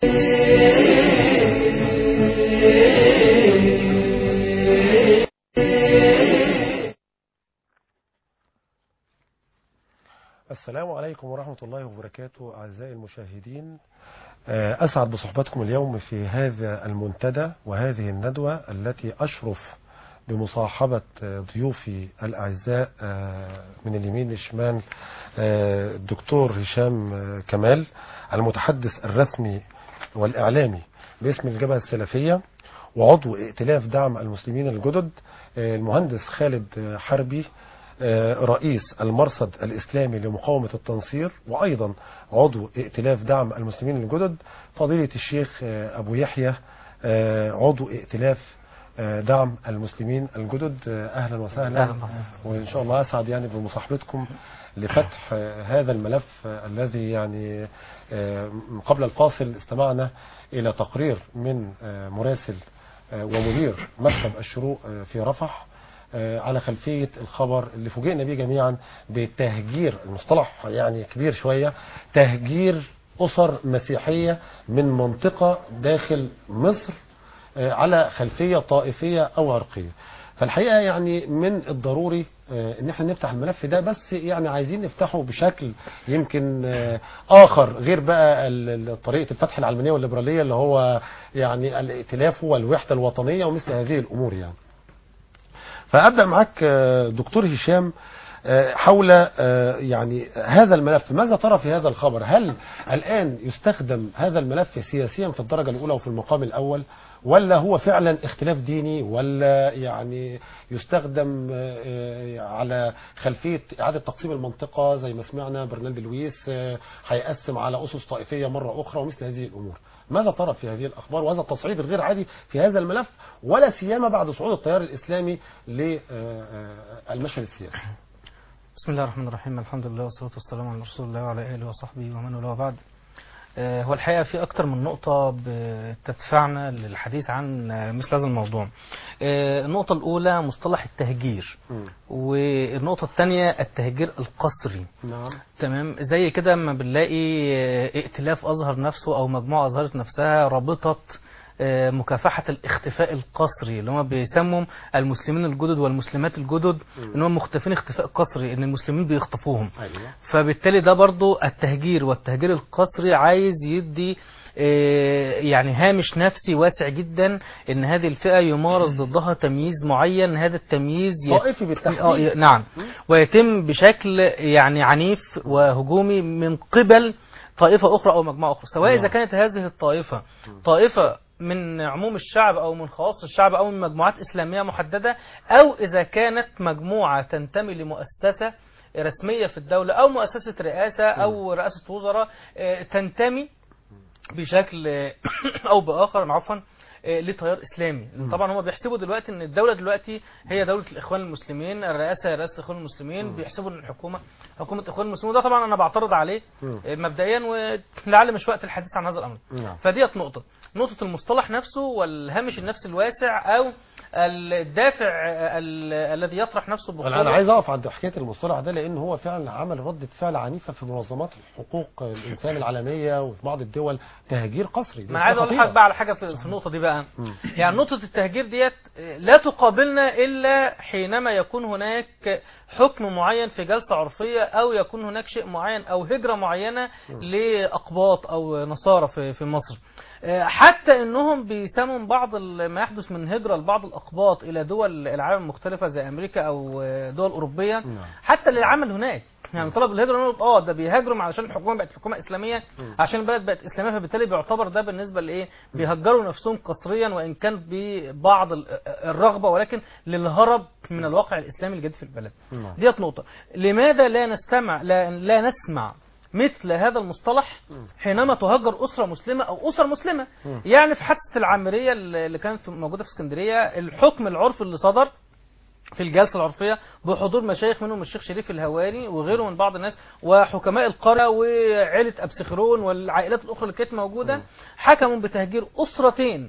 السلام عليكم ورحمة الله وبركاته أعزائي المشاهدين آه، أسعد بصحبتكم اليوم في هذا المنتدى وهذه الندوة التي أشرف بمصاحبة آه، ضيوفي الأعزاء آه، من اليمين للشمال آه، الدكتور هشام آه، كمال المتحدث الرسمي والإعلامي باسم الجبهة السلفية وعضو ائتلاف دعم المسلمين الجدد آه، المهندس خالد آه، حربي آه، رئيس المرصد الإسلامي لمقاومة التنصير وأيضا عضو ائتلاف دعم المسلمين الجدد فضيلة الشيخ آه، أبو يحيى آه، عضو ائتلاف آه، دعم المسلمين الجدد آه، أهلا وسهلا أهلا. وإن شاء الله أسعد يعني بمصاحبتكم لفتح آه، هذا الملف آه، الذي يعني آه، قبل الفاصل استمعنا إلى تقرير من آه، مراسل آه، ومدير مكتب الشروق آه، في رفح آه، على خلفية الخبر اللي فوجئنا بيه جميعا بتهجير المصطلح يعني كبير شوية تهجير أسر مسيحية من منطقة داخل مصر آه، على خلفية طائفية أو عرقية فالحقيقة يعني من الضروري آه، ان احنا نفتح الملف ده بس يعني عايزين نفتحه بشكل يمكن آه، اخر غير بقى ال- ال- طريقة الفتح العلمانية والليبرالية اللي هو يعني الائتلاف والوحدة الوطنية ومثل هذه الامور يعني فابدا معاك آه، دكتور هشام آه، حول آه، يعني هذا الملف ماذا ترى في هذا الخبر هل الآن يستخدم هذا الملف سياسيا في الدرجة الأولى وفي المقام الأول ولا هو فعلا اختلاف ديني ولا يعني يستخدم آه، آه، على خلفية إعادة تقسيم المنطقة زي ما سمعنا برنالد لويس آه، هيقسم على أسس طائفية مرة أخرى ومثل هذه الأمور ماذا ترى في هذه الأخبار وهذا التصعيد الغير عادي في هذا الملف ولا سيما بعد صعود التيار الإسلامي للمشهد السياسي بسم الله الرحمن الرحيم الحمد لله والصلاة والسلام على رسول الله وعلى آله وصحبه ومن والاه بعد آه، هو الحقيقة في أكتر من نقطة بتدفعنا للحديث عن آه، مثل هذا الموضوع آه، النقطة الأولى مصطلح التهجير والنقطة الثانية التهجير القسري نعم تمام زي كده ما بنلاقي آه، ائتلاف أظهر نفسه أو مجموعة أظهرت نفسها رابطة آه، مكافحة الاختفاء القسري اللي هم بيسموا المسلمين الجدد والمسلمات الجدد ان هم مختفين اختفاء قسري ان المسلمين بيخطفوهم أيوة فبالتالي ده برضو التهجير والتهجير القسري عايز يدي آه، يعني هامش نفسي واسع جدا ان هذه الفئة يمارس ضدها تمييز معين هذا التمييز يت- طائفي بالتحديد آه، ي- نعم ويتم بشكل يعني عنيف وهجومي من قبل طائفة أخرى أو مجموعة أخرى سواء إذا نعم. كانت هذه الطائفة طائفة من عموم الشعب أو من خواص الشعب أو من مجموعات إسلامية محددة أو إذا كانت مجموعة تنتمي لمؤسسة رسمية في الدولة أو مؤسسة رئاسة أو رئاسة وزراء آه، تنتمي بشكل آه، أو بآخر عفوا آه، لتيار اسلامي طبعا هم بيحسبوا دلوقتي ان الدوله دلوقتي هي دوله الاخوان المسلمين الرئاسه هي رئاسه الاخوان المسلمين بيحسبوا ان الحكومه حكومه الاخوان المسلمين وده طبعا انا بعترض عليه مم. آه، مبدئيا ولعل مش وقت الحديث عن هذا الامر نعم فديت نقطة نقطة المصطلح نفسه والهامش النفسي الواسع أو الدافع ال- الذي يطرح نفسه انا أنا بقوة عايز اقف عند حكايه المصطلح ده لان هو فعلا عمل رده فعل عنيفه في منظمات حقوق الانسان العالميه وفي بعض الدول تهجير قسري ما أنا عايز اقول خطيرة. لحضرتك بقى على حاجه في في النقطه دي بقى يعني نقطه التهجير ديت لا تقابلنا الا حينما يكون هناك حكم معين في جلسه عرفيه او يكون هناك شيء معين او هجره معينه لاقباط او نصارى في في مصر آه، حتى انهم بيسموا بعض ال- ما يحدث من هجره لبعض الاقباط الى دول العالم المختلفه زي امريكا او آه، دول اوروبيه نعم. حتى للعمل هناك يعني طلب الهجره نقول اه ده بيهاجروا علشان الحكومه بقت حكومه اسلاميه عشان البلد بقت اسلاميه فبالتالي بيعتبر ده بالنسبه لايه بيهجروا نفسهم قسريا وان كان ببعض ال- الرغبه ولكن للهرب من الواقع الاسلامي الجديد في البلد نعم. ديت نقطه لماذا لا نستمع لا, لا نسمع مثل هذا المصطلح حينما تهجر أسرة مسلمة أو أسر مسلمة يعني في حادثة العامرية اللي كانت موجودة في اسكندرية الحكم العرفي اللي صدر في الجلسة العرفية بحضور مشايخ منهم الشيخ شريف الهواري وغيره من بعض الناس وحكماء القرية وعائلة أبسخرون والعائلات الأخرى اللي كانت موجودة حكموا بتهجير أسرتين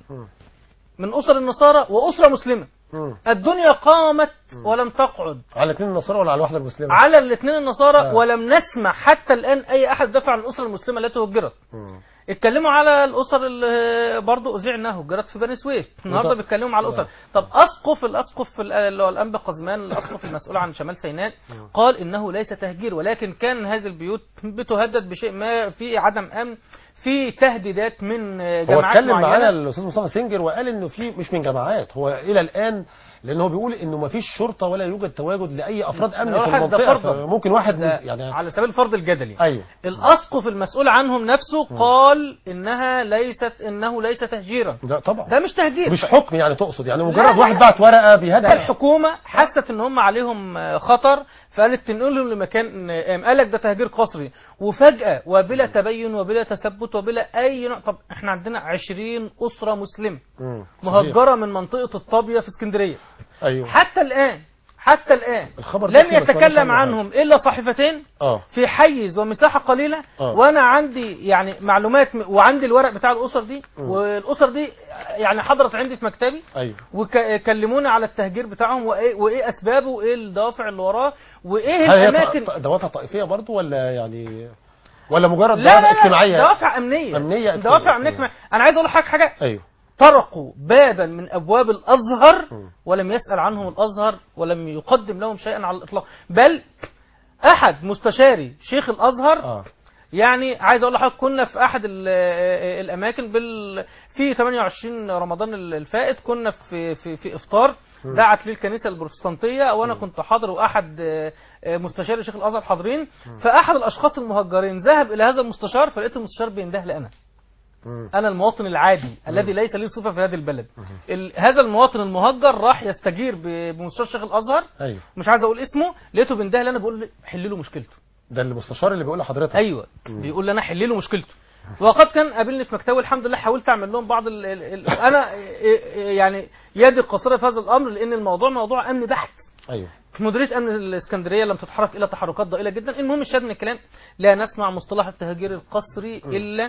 من أسر النصارى وأسرة مسلمة مم. الدنيا قامت ولم تقعد على الاثنين النصارى ولا على الواحده المسلمه؟ على الاثنين النصارى آه. ولم نسمع حتى الآن أي أحد دافع عن الأسرة المسلمة التي هجرت مم. اتكلموا على الاسر اللي برضه اذيع انها هجرت في بني سويف النهارده وده- بيتكلموا على الاسر طب اسقف الاسقف ال- اللي هو الانبا قزمان الاسقف المسؤول عن شمال سيناء قال انه ليس تهجير ولكن كان هذه البيوت بتهدد بشيء ما في عدم امن في تهديدات من هو جماعات اتكلم معانا معينه الاستاذ مصطفى سنجر وقال انه في مش من جماعات هو الى الان لان هو بيقول انه ما فيش شرطه ولا يوجد تواجد لاي افراد امن ده في واحد ده المنطقه فرضا. ممكن واحد ده من- يعني على سبيل الفرض الجدلي ايوه الاسقف المسؤول عنهم نفسه قال انها ليست انه ليس تهجيرا ده طبعا ده مش تهجير مش حكم يعني تقصد يعني لا، مجرد لا. واحد بعت ورقه بيهدد ده الحكومه حست ان هم عليهم خطر فقالت تنقلهم لمكان آم. قال لك ده تهجير قسري وفجاه وبلا تبين وبلا تثبت وبلا اي نوع طب احنا عندنا 20 اسره مسلمه مم. صحيح. مهجره من منطقه الطابيه في اسكندريه ايوه حتى الان حتى الان الخبر ده لم إحنا ما سمعناش يتكلم عنه حاجة. عنهم الا صحيفتين اه في حيز ومساحه قليله آه. وانا عندي يعني معلومات م- وعندي الورق بتاع الاسر دي والاسر دي يعني حضرت عندي في مكتبي ايوه وكلمونا على التهجير بتاعهم وايه وايه اسبابه وايه الدوافع اللي وراه وايه هل هي الاماكن ط- دوافع طائفيه برضو ولا يعني ولا مجرد لا دوافع لا لا اجتماعيه دوافع امنيه أمنية دوافع أكيد. امنيه اجتماعية. انا عايز اقول لحضرتك حاجه ايوه طرقوا بابا من ابواب الازهر م. ولم يسال عنهم الازهر ولم يقدم لهم شيئا على الاطلاق بل احد مستشاري شيخ الازهر اه يعني عايز اقول لحضرتك كنا في احد ال- الاماكن بال في 28 رمضان الفائت كنا في في في افطار دعت لي الكنيسه البروتستانتيه وانا كنت حاضر واحد آه، آه، مستشاري شيخ الازهر حاضرين فاحد الاشخاص المهجرين ذهب الى هذا المستشار فلقيت المستشار بينده لي انا مم. انا المواطن العادي الذي ليس لي صفه في هذه البلد ال- هذا المواطن المهجر راح يستجير ب- بمستشار شيخ الازهر ايوه مش عايز اقول اسمه لقيته بينده لي انا بقول له حل له مشكلته ده المستشار اللي بيقول لحضرتك ايوه بيقول لي انا حل له مشكلته وقد كان قابلني في مكتبه الحمد لله حاولت اعمل لهم بعض ال ال ال انا يعني يدي قصيره في هذا الامر لان الموضوع موضوع امن بحت ايوه مديريه امن الاسكندريه لم تتحرك الى تحركات ضئيله جدا المهم الشاهد من الكلام لا نسمع مصطلح التهجير القسري الا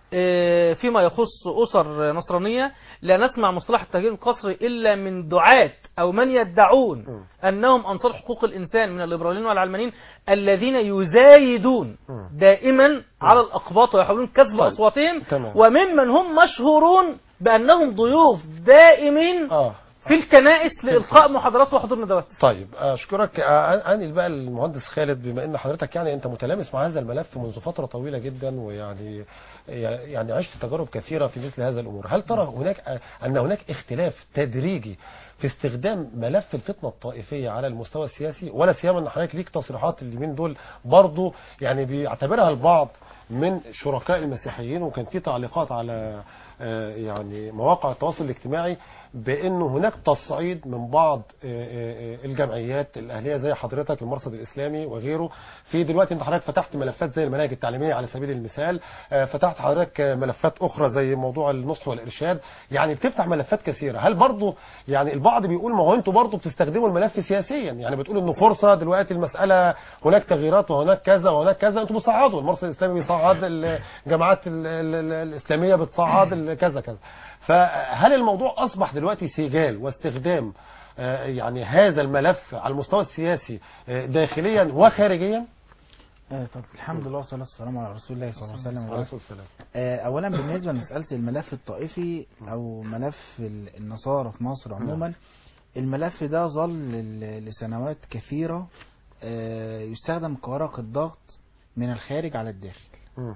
آه، فيما يخص اسر نصرانيه لا نسمع مصطلح التهجير القسري الا من دعاة او من يدعون انهم انصار حقوق الانسان من الليبراليين والعلمانيين الذين يزايدون دائما على الاقباط ويحاولون كسب طيب. اصواتهم تمام. وممن هم مشهورون بانهم ضيوف دائمين اه في الكنائس لالقاء محاضرات وحضور ندوات طيب اشكرك آه، انقل بقى المهندس خالد بما ان حضرتك يعني انت متلامس مع هذا الملف منذ فتره طويله جدا ويعني يعني عشت تجارب كثيره في مثل هذا الامور هل ترى هناك آه، ان هناك اختلاف تدريجي في استخدام ملف الفتنه الطائفيه على المستوى السياسي ولا سيما ان حضرتك ليك تصريحات اليومين دول برضو يعني بيعتبرها البعض من شركاء المسيحيين وكان في تعليقات على آه، يعني مواقع التواصل الاجتماعي بانه هناك تصعيد من بعض آه، آه، آه، الجمعيات الاهليه زي حضرتك المرصد الاسلامي وغيره في دلوقتي انت حضرتك فتحت ملفات زي المناهج التعليميه على سبيل المثال آه، فتحت حضرتك آه، ملفات اخرى زي موضوع النصح والارشاد يعني بتفتح ملفات كثيره هل برضو يعني البعض بيقول ما هو انتوا برضو بتستخدموا الملف سياسيا يعني بتقول انه فرصه دلوقتي المساله هناك تغييرات وهناك كذا وهناك كذا انتوا بتصعدوا المرصد الاسلامي بيصعد الجماعات ال- ال- ال- الاسلاميه بتصعد ال- كذا كذا فهل الموضوع اصبح دلوقتي سجال واستخدام آه، يعني هذا الملف على المستوى السياسي آه، داخليا وخارجيا آه طب الحمد لله والصلاه والسلام على رسول الله صلى الله عليه وسلم عليه الصلاة والسلام. آه اولا بالنسبه لمساله الملف الطائفي او ملف ال- النصارى في مصر عموما الملف ده ظل ل- لسنوات كثيره آه يستخدم كورق الضغط من الخارج على الداخل مم.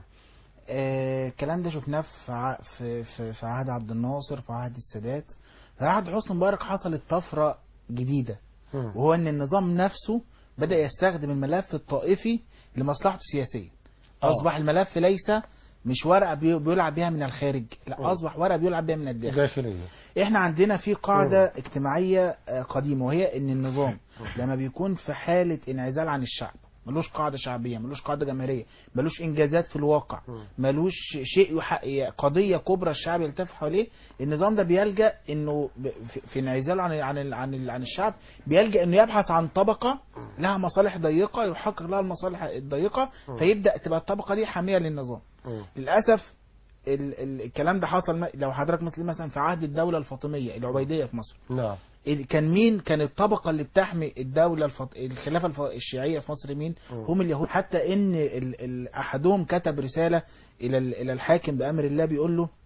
آه، الكلام ده شفناه في ع- في في في عهد عبد الناصر في عهد السادات في عهد حسني مبارك حصلت طفره جديده مم. وهو ان النظام نفسه بدا يستخدم الملف الطائفي لمصلحته السياسيه آه. اصبح الملف ليس مش ورقه بي- بيلعب بيها من الخارج مم. لا اصبح ورقه بيلعب بيها من الداخل داخليا احنا عندنا في قاعده اجتماعيه آه، قديمه وهي ان النظام لما بيكون في حاله انعزال عن الشعب ملوش قاعده شعبيه ملوش قاعده جماهيريه ملوش انجازات في الواقع مم. ملوش شيء يحقق قضيه كبرى الشعب يلتف حواليه النظام ده بيلجا انه ب- في- في انعزال عن عن ال- عن, ال- عن الشعب بيلجا انه يبحث عن طبقه لها مصالح ضيقه يحقق لها المصالح الضيقه فيبدا تبقى الطبقه دي حاميه للنظام مم. للاسف ال ال الكلام ده حصل م- لو حضرتك مثل مثلا في عهد الدوله الفاطميه العبيديه في مصر نعم ال- كان مين كان الطبقه اللي بتحمي الدوله الفط... الخلافه الف... الشيعيه في مصر مين مم. هم اليهود حتى ان ال... ال... احدهم كتب رساله الى ال... الى الحاكم بامر الله بيقول له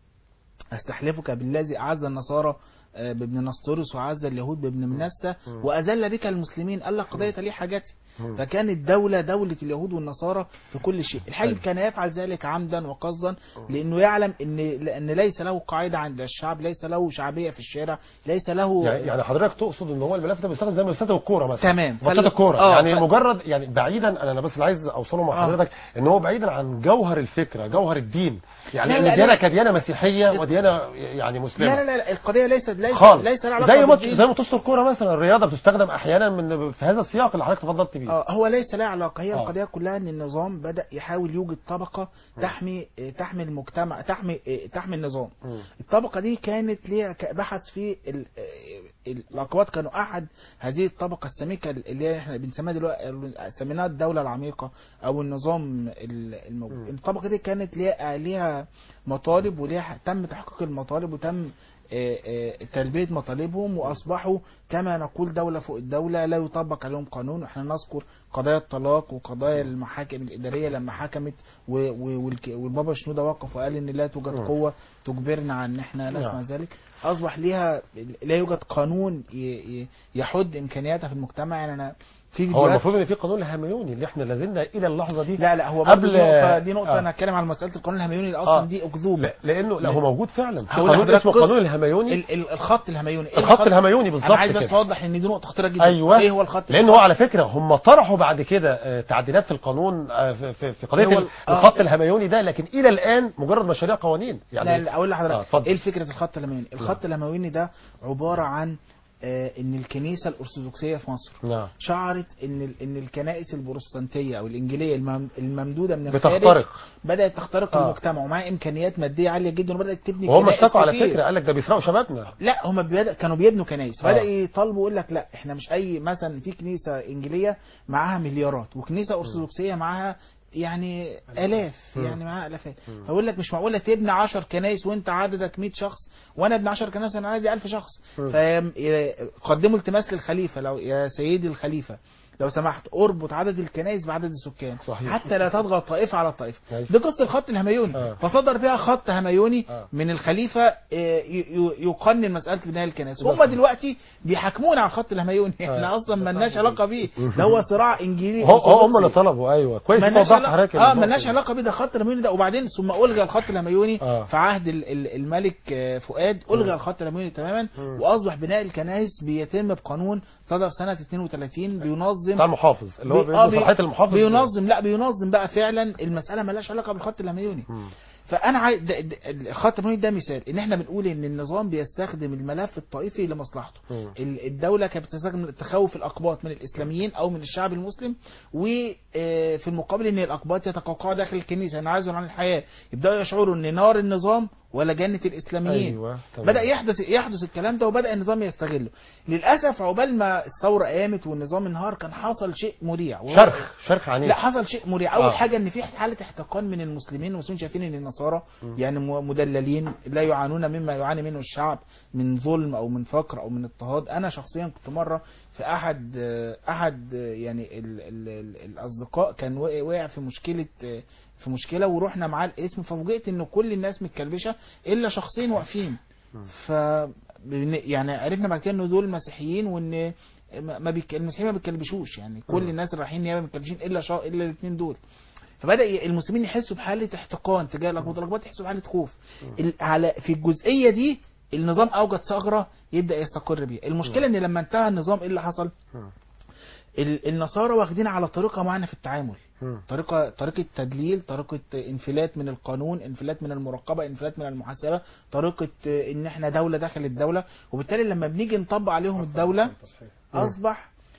استحلفك بالذي اعز النصارى آه، بابن نسطورس وعز اليهود بابن منسى مم. واذل بك المسلمين قال لك قضيه لي حاجتي مم. فكانت الدولة دولة اليهود والنصارى في كل شيء الحاكم طيب. كان يفعل ذلك عمدا وقصدا لأنه يعلم أن لأن ليس له قاعدة عند الشعب ليس له شعبية في الشارع ليس له يعني يعني حضرتك تقصد ان هو الملف ده بيستخدم زي ملفات الكوره مثلا تمام. ماتشات فال- الكوره آه، يعني ف- مجرد يعني بعيدا انا أنا بس اللي عايز اوصله مع آه. حضرتك ان هو بعيدا عن جوهر الفكره جوهر الدين يعني لا، ان لا، الديانه لا. كديانه مسيحيه وديانه يعني مسلمه لا لا لا لا، القضية ليست ليس خالص ليس لها علاقة زي ماتش بالدين. زي ماتشات الكوره مثلا الرياضه بتستخدم احيانا من في هذا السياق اللي حضرتك تفضلت بيه اه هو ليس لها علاقه هي آه. القضيه كلها ان النظام بدا يحاول يوجد طبقه تحمي آه، تحمي المجتمع تحمي آه، تحمي النظام مم. الطبقه دي كانت ليها ك- بحث في ال- آه، ال- الاقوات كانوا احد هذه الطبقه السميكه اللي هي احنا بنسميها دلوقتي سميناها الدوله العميقه او النظام ال- الموجود الطبقه دي كانت ليها ليها مطالب وليها تم تحقيق المطالب وتم آه، آه، تلبية مطالبهم وأصبحوا كما نقول دولة فوق الدولة لا يطبق عليهم قانون احنا نذكر قضايا الطلاق وقضايا المحاكم الإدارية لما حكمت و- و- والك- والبابا شنودة وقف وقال إن لا توجد مم. قوة تجبرنا عن إن احنا نسمع نعم. ذلك أصبح ليها لا يوجد قانون ي- ي- يحد إمكانياتها في المجتمع يعني أنا في هو فيديوهات المفروض ان في قانون الهميوني اللي احنا لازلنا الى اللحظه دي لا لا هو قبل- قبل دي نقطة, دي نقطة آه. أنا هتكلم عن مسألة القانون الهميوني اللي أصلا آه. دي أكذوبة لا لانه لا هو موجود فعلا في هقول قانون لحضرتك اسمه جزء- قانون الهميوني ال- ال- الخط الهميوني إيه الخط الهميوني بالظبط انا عايز بس كده. اوضح ان دي نقطه خطيره جدا ايوه ايه هو الخط لان هو على فكره هم طرحوا بعد كده آه، تعديلات في القانون آه، في- في في قضيه هو ال- ال- آه. الخط الهميوني ده لكن الى الان مجرد مشاريع قوانين يعني لا لا اقول آه، لحضرتك اتفضل. ايه فكره الخط الهميوني الخط الهميوني ده عباره عن آه ان الكنيسه الارثوذكسيه في مصر نعم شعرت ان ال- ان الكنائس البروتستانتيه او الانجيليه المم- الممدوده من الخارج بتخترق بدات تخترق آه. المجتمع ومعاها امكانيات ماديه عاليه جدا وبدات تبني وهم كنائس اشتكوا على كتير. فكره قال لك ده بيسرقوا شبابنا لا هم بيد... كانوا بيبنوا كنايس آه. بدا يطالبوا يقول لك لا احنا مش اي مثلا في كنيسه انجيليه معاها مليارات وكنيسه ارثوذكسيه معاها يعني الاف مم. يعني معاها الافات مم. فيقول لك مش معقوله تبني 10 كنايس وانت عددك 100 شخص وانا ابني 10 كنايس انا عندي 1000 شخص مم. فقدموا التماس للخليفه لو يا سيدي الخليفه لو سمحت اربط عدد الكنائس بعدد السكان صحيح. حتى لا تضغط طائفه على الطائفه أيوة. دي قصه الخط الهميوني آه. فصدر بها خط هميوني آه. من الخليفه آه، ي- ي- يقنن مساله بناء الكنائس هم بالظبط. دلوقتي بيحاكمونا على الخط الهميوني احنا آه. اصلا مالناش علاقه بيه ده هو صراع انجيلي هو هو هم أرثوذكسي. اللي طلبوا ايوه كويس انت مالناش وضحت علاقة حضرتك اه النقطة مالناش دي. علاقه بيه ده خط الهميوني ده وبعدين ثم الغى الخط الهميوني آه. في عهد ال- ال- الملك آه، فؤاد الغى الخط الهميوني تماما مم. واصبح بناء الكنائس بيتم بقانون صدر سنه 32 بينظم بتاع المحافظ اللي هو بي- آه، بيدي بي- صلاحيه المحافظ بينظم لا بينظم بقى فعلا المساله مالهاش علاقه بالخط الهميوني مم. فانا عايز ده- ده- الخط الهميوني ده مثال ان احنا بنقول ان النظام بيستخدم الملف الطائفي لمصلحته مم. ال- الدوله كانت بتستخدم تخوف الاقباط من الاسلاميين او من الشعب المسلم وفي المقابل ان الاقباط يتقوقعوا داخل الكنيسه ينعزلوا عن الحياه يبداوا يشعروا ان نار النظام ولا جنه الاسلاميين ايوه تمام. بدا يحدث يحدث الكلام ده وبدا النظام يستغله للاسف عقبال ما الثوره قامت والنظام انهار كان حصل شيء مريع وهو- شرخ شرخ عنيف لا حصل شيء مريع اول آه. آه. حاجه ان في حاله احتقان من المسلمين المسلمين شايفين ان النصارى يعني م- مدللين لا يعانون مما يعاني منه الشعب من ظلم او من فقر او من اضطهاد انا شخصيا كنت مره في احد آه، احد آه، يعني ال ال ال الاصدقاء كان وقع وقع في مشكله آه، في مشكله ورحنا معاه الاسم ففوجئت ان كل الناس متكلبشه الا شخصين واقفين ف بن- يعني عرفنا بعد كده ان دول مسيحيين وان ما ما بيك... المسيحيين ما بيتكلبشوش يعني كل مم. الناس اللي رايحين نيابه ما بيتكلبشين الا شا... الا الاثنين دول فبدا ي- المسلمين يحسوا بحاله احتقان تجاه الاقباط الاقباط يحسوا بحاله خوف ال... على في الجزئيه دي النظام اوجد ثغره يبدا يستقر بيها المشكله ان لما انتهى النظام ايه اللي حصل مم. ال... النصارى واخدين على طريقه معينه في التعامل مم. طريقة طريقة تدليل طريقة انفلات من القانون انفلات من المراقبة انفلات من المحاسبة طريقة ان احنا دولة داخل الدولة وبالتالي لما بنيجي نطبق عليهم الدولة اصبح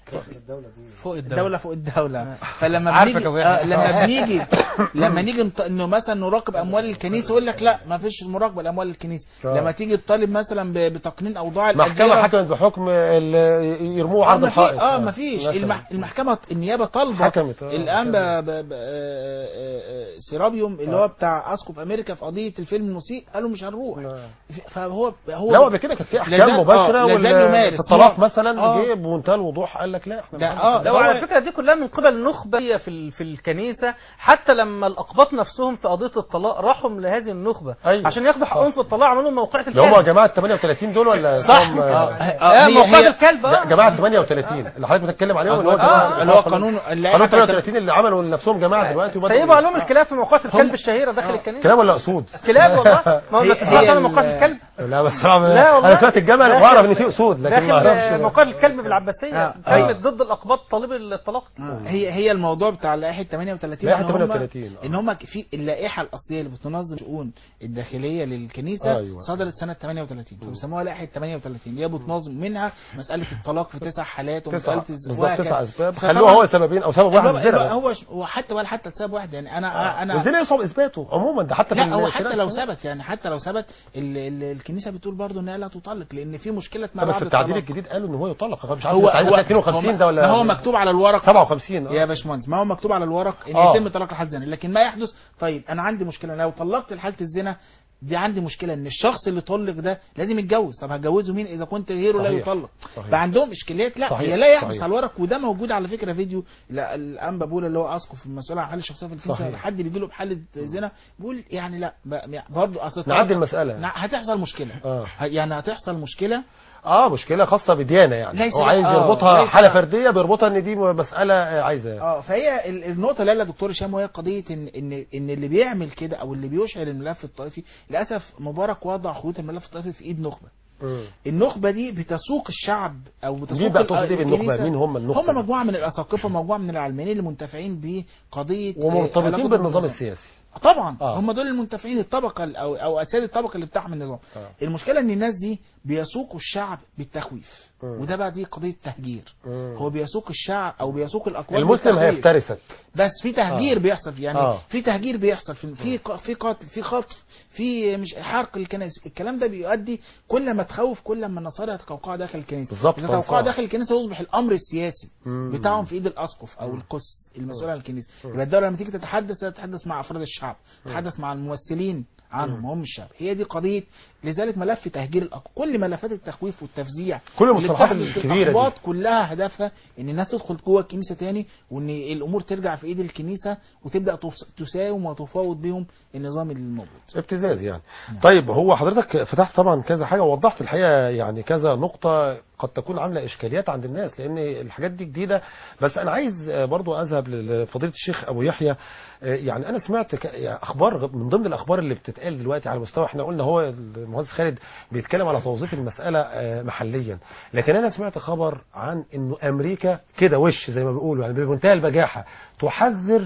الدولة دي فوق الدولة الدولة فوق الدولة فلما عارفك بنيجي يا أبو يحيى. آه لما بنيجي لما نيجي نط- انه مثلا نراقب اموال الكنيسة يقول لك لا ما فيش مراقبة لاموال الكنيسة آه. لما تيجي تطالب مثلا ب- بتقنين اوضاع محكمة الأجيرة حكمت بحكم ال- يرموه اه عرض ما في الحائط اه ما فيش مثلاً. المح... المحكمة النيابة طالبة حكمت آه. الان ب... ب... ب... آه، آه، آه، سيرابيوم اللي آه. هو بتاع اسقف امريكا في قضية الفيلم المسيء قالوا مش هنروح لا. فهو هو لا قبل كده كانت في احكام لازال- مباشره آه، وال- لازال يمارس. في الطلاق هو- مثلا آه. جه بمنتهى الوضوح قال لك لا احنا ده- مش آه، هنعمل لو كده. على فكرة دي كلها من قبل نخبة في ال- في الكنيسة حتى لما الأقباط نفسهم في قضية الطلاق راحوا لهذه النخبة أيوة. عشان ياخدوا حقهم في الطلاق عملوا موقعة اللي هم الكلب جماعه 38 دول ولا صح اسمهم، آه، آه، آه، هي- موقعة هي- الكلب لا، اه جماعه 38 اللي حضرتك بتتكلم عليهم اللي هو آه، جماعه اللي هو قانون اللائحة قانون بتاعت- 38 اللي عملوا لنفسهم جماعه دلوقتي وبدأوا- سيبوا عليهم الكلاب في موقعة الكلب هم- الشهيرة داخل الكنيسة كلام ولا اسود كلاب والله ما هو هي- ما تسمعش هي عن ال- موقعة الكلب لا بس صعب لا والله. انا سمعت الجمل داخل- واعرف ان في اسود لكن ما داخل آه، اعرفش موقعة الكلب بالعباسية آه. كلمة ضد الأقباط طالب الطلاق آه، هي هي الموضوع بتاع لائحه 38 لائحة إن هم- 38 آه. ان هم في اللائحه الاصليه اللي بتنظم الشؤون الداخليه للكنيسه أيوة. صدرت سنه 38 فبيسموها لائحه 38 اللي هي بتنظم منها مساله الطلاق في تسع حالات تسع ومساله بالظبط الزواج تسع اسباب فطبعاً- خلوها هو سببين او سبب واحد هو- الزنا بس. هو هو حتى ولا حتى لسبب واحد يعني انا انا والزنا يصعب اثباته عموما ده حتى في لا هو الشريعة حتى لو الإسلامية. ثبت يعني حتى لو ثبت ال- ال- الكنيسه بتقول برضه انها لا تطلق لان في مشكله ما لا، بس بعد التعديل الطلاق. الجديد قالوا ان هو يطلق هو مش عارف هو التعديل هو 52 ده ولا ما هو مكتوب على الورق 57 آه. يا باشمهندس ما هو مكتوب على الورق ان آه. يتم طلاق لحد الزنا لكن ما يحدث طيب انا عندي مشكله لو طلقت لحاله الزنا دي عندي مشكله ان الشخص اللي طلق ده لازم يتجوز طب هتجوزه مين اذا كنت غيره لا صحيح. يطلق صحيح. بقى عندهم اشكاليات لا صحيح. هي لا يحدث صحيح. على الورق وده موجود على فكره فيديو لا الانبا بولا اللي هو اسقف المسؤول عن حل الشخصيه في الكنيسه صحيح. حد بيجي له بحاله زنا بيقول يعني لا برضه اصل نعدي المسألة. نع- هتحصل مشكله آه. ه- يعني هتحصل مشكله اه مشكله خاصه بديانه يعني ليس- هو عايز آه، يربطها ليس- حاله فرديه بيربطها ان دي مساله آه، عايزه اه فهي ال- النقطه اللي قالها دكتور هشام وهي قضيه ان ان ان اللي بيعمل كده او اللي بيشعل الملف الطائفي للاسف مبارك وضع خيوط الملف الطائفي في ايد نخبه مم. النخبه دي بتسوق الشعب او بتسوق مين بقى ال- تقصد ايه بالنخبه الكنيسة. مين هم النخبه هم مجموعه من الاساقفه مجموعه من العلمانيين اللي منتفعين بقضيه آه، ومرتبطين علاقة بالنظام السياسي طبعا آه. هم دول المنتفعين الطبقه ال- او او اساد الطبقه اللي بتحمي النظام آه. المشكله ان الناس دي بيسوقوا الشعب بالتخويف مم. وده بقى دي قضيه تهجير مم. هو بيسوق الشعب او بيسوق الاقوال المسلم بالتخويف. هيفترسك بس في تهجير آه. بيحصل في يعني آه. في تهجير بيحصل في في ق- في قتل في خطف في مش حرق الكنائس الكلام ده بيؤدي كل ما تخوف كل ما النصارى يتقوقعوا داخل الكنيسه بالظبط، اذا توقعوا تنصاع. داخل الكنيسه يصبح الامر السياسي مم. بتاعهم في ايد الاسقف او القس المسؤول عن الكنيسه يبقى الدوله لما تيجي تتحدث تتحدث مع افراد الشعب تتحدث مع الممثلين عنهم هم الشعب هي دي قضيه لذلك ملف تهجير الأقوى كل ملفات التخويف والتفزيع كل اللي المصطلحات بتحدث في الكبيرة دي. الأخبار كلها هدفها ان الناس تدخل جوه الكنيسه تاني وان الامور ترجع في ايد الكنيسه وتبدا تس- تساوم وتفاوض بهم النظام الموجود ابتزاز يعني طيب هو حضرتك فتحت طبعا كذا حاجه ووضحت الحقيقه يعني كذا نقطه قد تكون عامله اشكاليات عند الناس لان الحاجات دي جديده بس انا عايز آه، برضو اذهب لفضيله الشيخ ابو يحيى آه، يعني انا سمعت ك- يعني اخبار من ضمن الاخبار اللي بتتقال دلوقتي على مستوى احنا قلنا هو المهندس خالد بيتكلم على توظيف المساله آه، محليا لكن انا سمعت خبر عن انه امريكا كده وش زي ما بيقولوا يعني بمنتهى البجاحه تحذر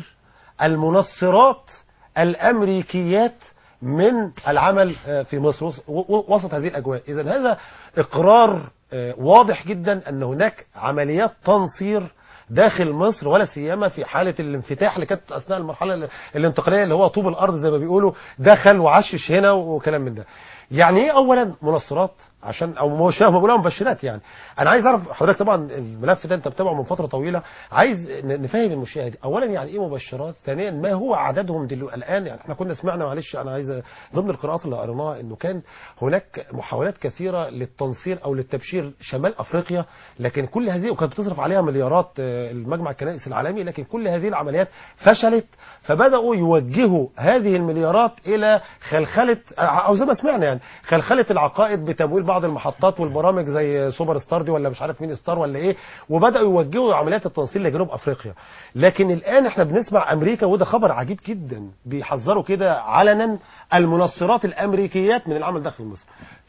المنصرات الامريكيات من العمل آه، في مصر وس- و- وسط هذه الاجواء اذا هذا اقرار آه، واضح جدا ان هناك عمليات تنصير داخل مصر ولا سيما في حاله الانفتاح اللي كانت اثناء المرحله ال- الانتقاليه اللي هو طوب الارض زي ما بيقولوا دخل وعشش هنا وكلام من ده يعني ايه اولا منصرات عشان او مش هم بيقولوا مبشرات يعني انا عايز اعرف حضرتك طبعا الملف ده انت متابعه من فتره طويله عايز ن- نفهم المشاهد اولا يعني ايه مبشرات ثانيا ما هو عددهم دلوقتي الان يعني احنا كنا سمعنا معلش انا عايز ضمن القراءات اللي قريناها انه كان هناك محاولات كثيره للتنصير او للتبشير شمال افريقيا لكن كل هذه وكانت بتصرف عليها مليارات آه، المجمع الكنائس العالمي لكن كل هذه العمليات فشلت فبداوا يوجهوا هذه المليارات الى خلخله او زي ما سمعنا يعني خلخله العقائد بتمويل بعض المحطات والبرامج زي سوبر ستار دي ولا مش عارف مين ستار ولا ايه وبداوا يوجهوا عمليات التنصير لجنوب افريقيا لكن الان احنا بنسمع امريكا وده خبر عجيب جدا بيحذروا كده علنا المنصرات الامريكيات من العمل داخل مصر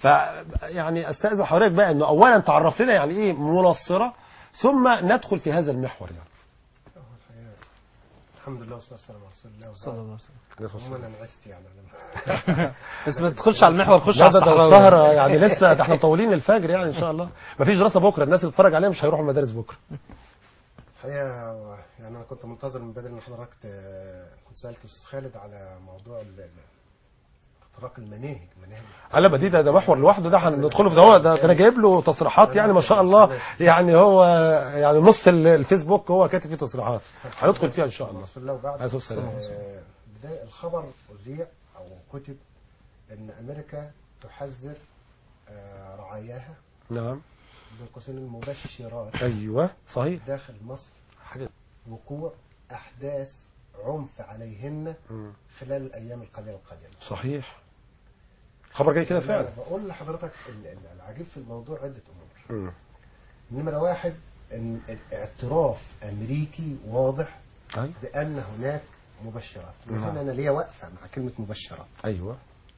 فيعني استاذن حضرتك بقى انه اولا تعرف لنا يعني ايه منصره ثم ندخل في هذا المحور يعني الحمد لله والصلاه والسلام على رسول الله صلى الله عليه وسلم عموما انا عشت يعني أنا بس ما تدخلش على المحور خش لا على ده ده الصحراوي السهرة يعني لسه ده احنا مطولين الفجر يعني ان شاء الله مفيش دراسة بكرة الناس اللي بتتفرج عليها مش هيروحوا المدارس بكرة الحقيقه هو- يعني انا كنت منتظر من بدري ان حضرتك ت- كنت سالت استاذ خالد على موضوع ال- ال- اختراق المناهج المناهج على ما دي ده, ده محور لوحده ده هندخله في ده هو ده, ده انا جايب له تصريحات يعني ما شاء الله يعني هو يعني نص ال- الفيسبوك هو كاتب فيه تصريحات هندخل فيها ان شاء الله رسول الله وبعد عليه الصلاة والسلام. آه، بداية الخبر أذيع أو كتب أن أمريكا تحذر آه، رعاياها نعم بين قوسين المبشرات ايوه صحيح داخل مصر حاجه وقوع أحداث عنف عليهن مم. خلال الأيام القليلة القادمة صحيح خبر جاي كده أنا فعلا بقول لحضرتك ال- ال- العجيب في الموضوع عدة أمور مم. نمرة واحد أن اعتراف أمريكي واضح ايوه بأن هناك مبشرات نعم. هنا أنا ليا واقفة مع كلمة مبشرات ايوه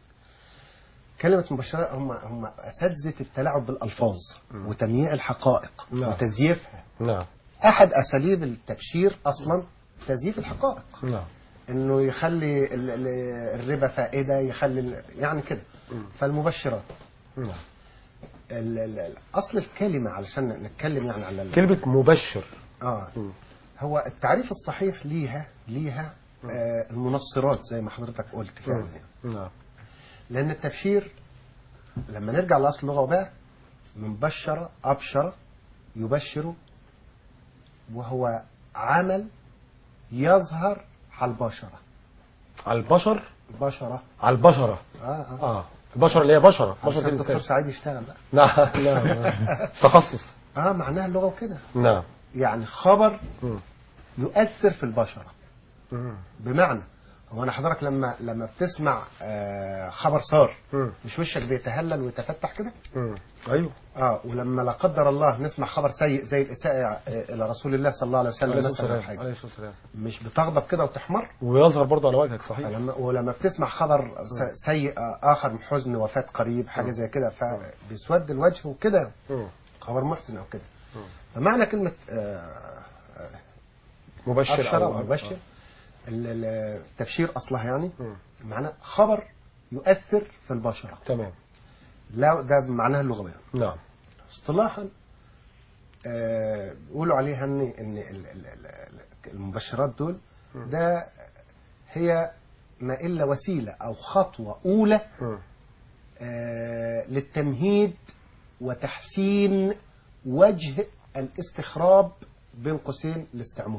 كلمة مبشرات هم هم أساتذة التلاعب بالألفاظ مم. وتمييع الحقائق نعم. وتزييفها نعم أحد أساليب التبشير أصلا تزييف الحقائق نعم إنه يخلي ال- ال- الربا فائدة يخلي ال- يعني كده مم. فالمبشرات نعم ال- ال- ال- أصل الكلمة علشان نتكلم يعني على ال- كلمه مبشر آه مم. هو التعريف الصحيح ليها ليها آه المنصرات زي ما حضرتك قلت فعلا يعني. نعم لأن التبشير لما نرجع لأصل اللغة بقى من بشر أبشر يبشر وهو عمل يظهر على البشرة على البشر البشرة على البشره آه آه. اه البشره اللي هي بشره عشان بشره الدكتور الانسان سعيد يشتغل بقى نعم نعم تخصص اه معناها اللغة وكده نعم يعني خبر مم. يؤثر في البشرة مم. بمعنى هو انا حضرتك لما لما بتسمع آه خبر صار مم. مش وشك بيتهلل ويتفتح كده مم. ايوه اه ولما لا قدر الله نسمع خبر سيء زي الاساءه آه، الى رسول الله صلى الله عليه عليه وسلم الصلاه مثلا أو والسلام حاجه عليه الصلاه والسلام مش بتغضب كده وتحمر ويظهر برضه على وجهك صحيح فلما ولما بتسمع خبر س- سيء اخر من حزن وفاه قريب حاجه زي كده فبيسود الوجه وكده مم. خبر محزن او كده مم. فمعنى كلمه آه، مبشر ابشر او أو- مبشر ال- ال- التبشير اصلها يعني مم. معناه خبر يؤثر في البشره تمام لا ده معناها اللغويه نعم اصطلاحا آه، بيقولوا عليها ان ان ال- ال- ال- المبشرات دول ده هي ما الا وسيله او خطوه اولى مم. آه، للتمهيد وتحسين وجه الاستخراب بين قوسين الاستعمار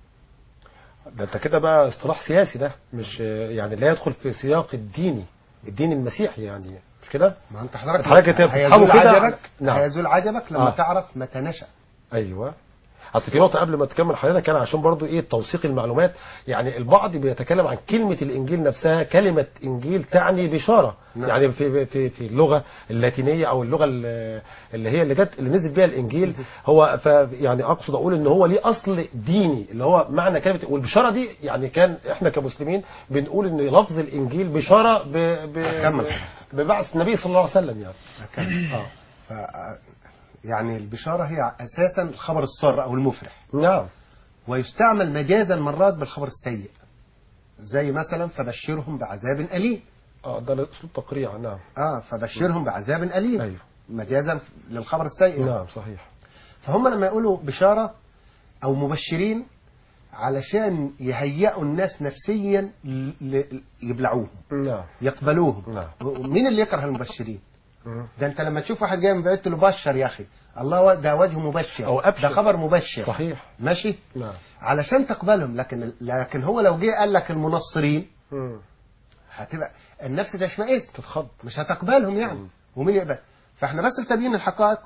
ده انت كده بقى اصطلاح سياسي ده مش يعني لا يدخل في سياق الديني الدين المسيحي يعني مش كده ما انت حضرتك حضرتك انت بتفهمه هيزول كده عجبك نعم. هيزول عجبك لما آه. تعرف متى نشأ ايوه اصل في نقطه قبل ما تكمل حضرتك كان عشان برضو ايه توثيق المعلومات يعني البعض بيتكلم عن كلمه الانجيل نفسها كلمه انجيل تعني بشاره نعم. يعني في في في اللغه اللاتينيه او اللغه ال- اللي هي اللي جت اللي نزل بيها الانجيل هو ف يعني اقصد اقول ان هو ليه اصل ديني اللي هو معنى كلمه والبشاره دي يعني كان احنا كمسلمين بنقول ان لفظ الانجيل بشاره ب ب أكمل. ببعث النبي صلى الله عليه وسلم يعني أكمل. اه ف يعني البشارة هي أساسا الخبر السار أو المفرح نعم ويستعمل مجازا مرات بالخبر السيء زي مثلا فبشرهم بعذاب أليم اه ده اسلوب تقريع نعم اه فبشرهم بعذاب أليم ايوه مجازا للخبر السيء نعم صحيح فهم لما يقولوا بشارة أو مبشرين علشان يهيئوا الناس نفسيا ل- ل- يبلعوهم نعم يقبلوهم نعم. ومين اللي يكره المبشرين مم. ده انت لما تشوف واحد جاي من بعيد تقول له بشر يا اخي الله و- ده وجه مبشر أو أبشر. ده خبر مبشر صحيح ماشي نعم علشان تقبلهم لكن لكن هو لو جه قال لك المنصرين مم. هتبقى النفس تشمئز تتخض مش هتقبلهم يعني مم. ومين يقبل فاحنا بس لتبيين الحقائق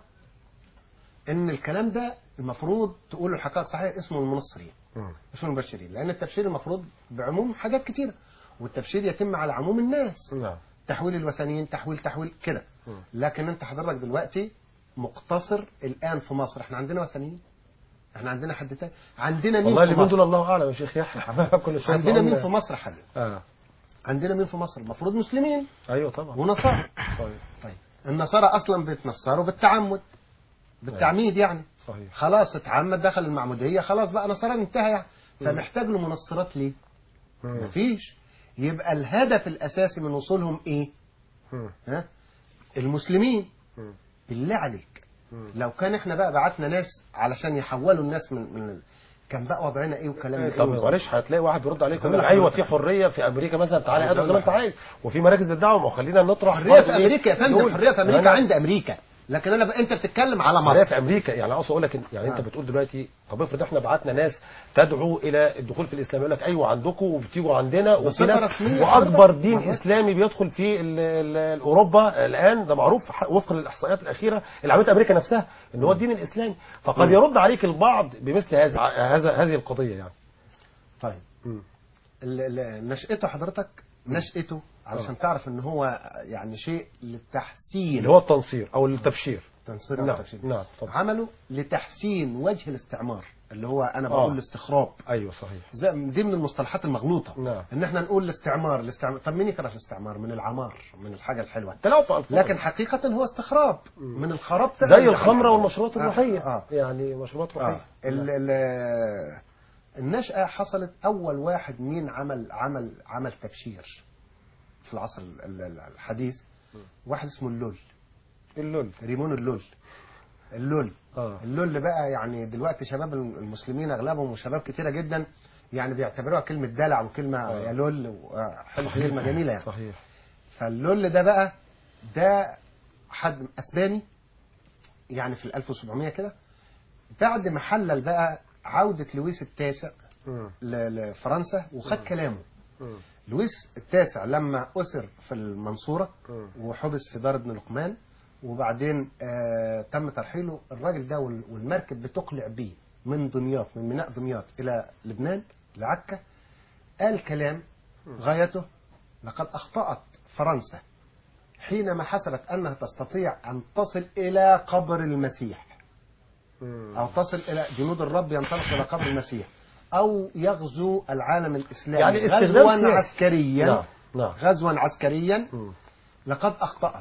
ان الكلام ده المفروض تقول الحقائق صحيح اسمه المنصرين مم. مش المبشرين لان التبشير المفروض بعموم حاجات كتيره والتبشير يتم على عموم الناس نعم تحويل الوثنيين تحويل تحويل كده مم. لكن انت حضرتك دلوقتي مقتصر الان في مصر احنا عندنا وثنيين احنا عندنا حد تاني عندنا مين والله في اللي من مصر دول الله اعلم يا شيخ يحيى كل شويه عندنا مين تقول- في مصر حاليا اه عندنا مين في مصر المفروض مسلمين ايوه طبعا ونصارى صحيح طيب النصارى اصلا بيتنصروا بالتعمد بالتعميد يعني صحيح خلاص اتعمد دخل المعموديه خلاص بقى نصراني انتهى يعني فمحتاج له منصرات ليه مم. مفيش يبقى الهدف الاساسي من وصولهم ايه مم. ها المسلمين مم. بالله عليك مم. لو كان احنا بقى بعتنا ناس علشان يحولوا الناس من من كان بقى وضعنا ايه وكلام ايه طب معلش هتلاقي واحد بيرد عليك يقول لك خلينا ايوه في- في حريه في امريكا مثلا تعالى عايز ادعو زي أقول ما لك انت عايز وفي مراكز للدعوه ما هو خلينا نطرح حريه برضه في إيه؟ امريكا يا فندم نقول. حريه في امريكا يعني عند امريكا لكن انا بقى انت بتتكلم على حريه مصر في امريكا يعني اقصد اقول لك إن- يعني انت آه. بتقول دلوقتي طب افرض احنا بعتنا ناس تدعو الى الدخول في الاسلام يقول لك ايوه عندكم وبتيجوا عندنا وفي بصفة ناس رسمية واكبر حضرتك. دين والله. اسلامي بيدخل في ال- ال- اوروبا الان ده معروف ح- وفقا للاحصائيات الاخيره اللي عملتها امريكا نفسها ان هو الدين الاسلامي فقد يرد عليك البعض بمثل هذا هذا هذه القضيه يعني طيب مم. ال- ال- نشأته حضرتك نشأته علشان تعرف ان هو يعني شيء للتحسين اللي هو التنصير او التبشير تنصير نعم، أو تفسير. نعم، اتفضل. عملوا لتحسين وجه الاستعمار اللي هو انا آه. بقول الاستخراب ايوه صحيح زي دي من المصطلحات المغلوطه نعم. ان احنا نقول الاستعمار الاستعمار طب مين يكره الاستعمار من العمار من الحاجه الحلوه تلاوة ألفاظ. لكن حقيقه هو استخراب من الخراب بتاع زي الحاجة الخمره الحلوة. والمشروبات آه، الروحيه آه. يعني مشروبات روحيه آه. ال ال النشأة حصلت أول واحد مين عمل عمل عمل تبشير في العصر ال- ال- الحديث واحد اسمه اللول اللول ريمون اللول اللول اه اللول بقى يعني دلوقتي شباب المسلمين اغلبهم وشباب كتيره جدا يعني بيعتبروها كلمه دلع وكلمه آه. يا لول حلو كلمه جميله يعني صحيح فاللول ده بقى ده حد اسباني يعني في ال 1700 كده بعد ما حلل بقى عوده لويس التاسع مم. ل- لفرنسا وخد كلامه مم. لويس التاسع لما أسر في المنصورة مم. وحبس في دار ابن لقمان وبعدين آه تم ترحيله الراجل ده وال- والمركب بتقلع بيه من دمياط من ميناء دمياط إلى لبنان لعكا قال كلام غايته لقد أخطأت فرنسا حينما حسبت أنها تستطيع أن تصل إلى قبر المسيح مم. أو تصل إلى جنود الرب ينطلق إلى قبر المسيح أو يغزو العالم الإسلامي يعني استخدام غزوا سياسي. عسكريا نعم نعم غزوا عسكريا مم. لقد أخطأت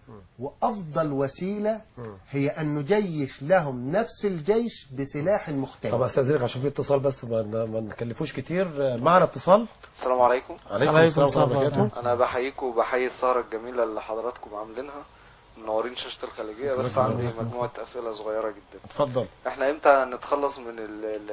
وأفضل وسيلة مم. هي أن نجيش لهم نفس الجيش بسلاح طب مختلف استاذنك عشان في اتصال بس ما ما نكلفوش كتير معنا اتصال السلام عليكم عليكم عليكم السلام ورحمه الله السلام وبركاته انا بحييكم وبحيي السهره الجميله اللي حضراتكم عاملينها منورين شاشه الخليجيه بس عندي مجموعه اسئله صغيره جدا اتفضل احنا امتى نتخلص من ال ال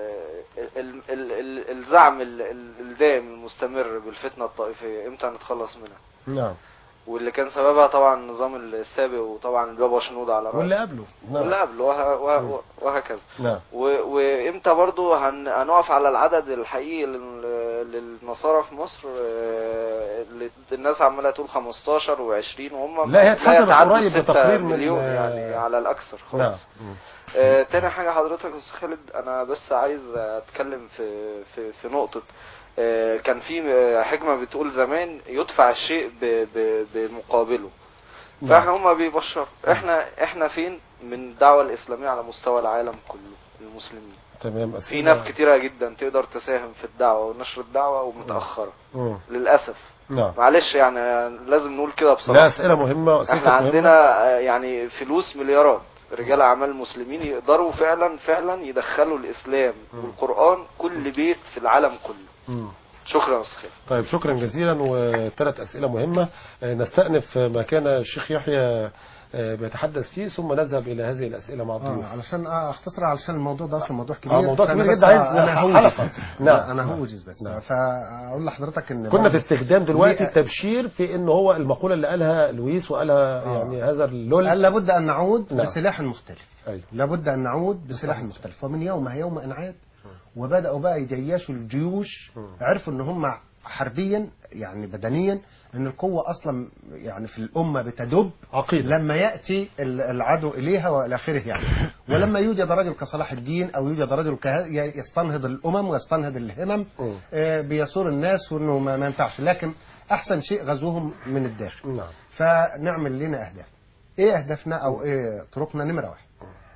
ال ال ال الزعم ال- ال- الدائم المستمر بالفتنه الطائفيه امتى نتخلص منها نعم واللي كان سببها طبعا النظام السابق وطبعا البابا شنود على واللي رأسه قبله واللي نعم قبله وه- وه- وهكذا نعم و- وامتى برضو هن- هنقف على العدد الحقيقي لل- للنصارى في مصر آه، اللي الناس عماله تقول 15 و20 وهم لا، هي اتحسبت يتعدوا قريب 6 بتقرير من- مليون يعني على الاكثر نعم خالص آه، تاني حاجة حضرتك يا أستاذ خالد أنا بس عايز أتكلم في في في نقطة آه، كان في آه، حكمة بتقول زمان يدفع الشيء ب- ب- بمقابله نعم. فاحنا هما بيبشروا احنا احنا فين من الدعوة الإسلامية على مستوى العالم كله المسلمين تمام في ناس كتيرة جدا تقدر تساهم في الدعوة ونشر الدعوة ومتأخرة مم. للأسف نعم معلش يعني لازم نقول كده لا بصراحة اسئله مهمه واسئله احنا مهمة. عندنا آه، يعني فلوس مليارات رجال اعمال مسلمين يقدروا فعلا فعلا يدخلوا الاسلام والقران كل بيت في العالم كله مم. شكرا يا استاذ خالد. طيب شكرا جزيلا وثلاث أسئلة مهمة آه، نستأنف ما كان الشيخ يحيى آه، بيتحدث فيه ثم نذهب إلى هذه الأسئلة مع آه الضيوف علشان آه اختصر علشان الموضوع ده اصلا موضوع كبير آه، موضوع فأنا كبير بس جدا، عايز انا حلقة. هوجز نعم. لا، انا نعم. هوجز بس نعم. فاقول لحضرتك ان كنا في برضه استخدام دلوقتي ليه- التبشير في ان هو المقولة اللي قالها لويس وقالها آه. يعني هذا اللول قال لابد ان نعود نعم. بسلاح مختلف أيوه لابد ان نعود بسلاح مختلف ومن يومها يوم ان عاد وبداوا بقى يجيشوا الجيوش عرفوا ان هم حربيا يعني بدنيا ان القوه اصلا يعني في الامه بتدب عقيدة لما ياتي ال- العدو اليها والى اخره يعني ولما يوجد رجل كصلاح الدين او يوجد رجل كه- ي- يستنهض الامم ويستنهض الهمم مم. آه، بيسور الناس وانه ما ما ينفعش لكن احسن شيء غزوهم من الداخل نعم فنعمل لنا اهداف ايه اهدافنا او ايه طرقنا نمره واحد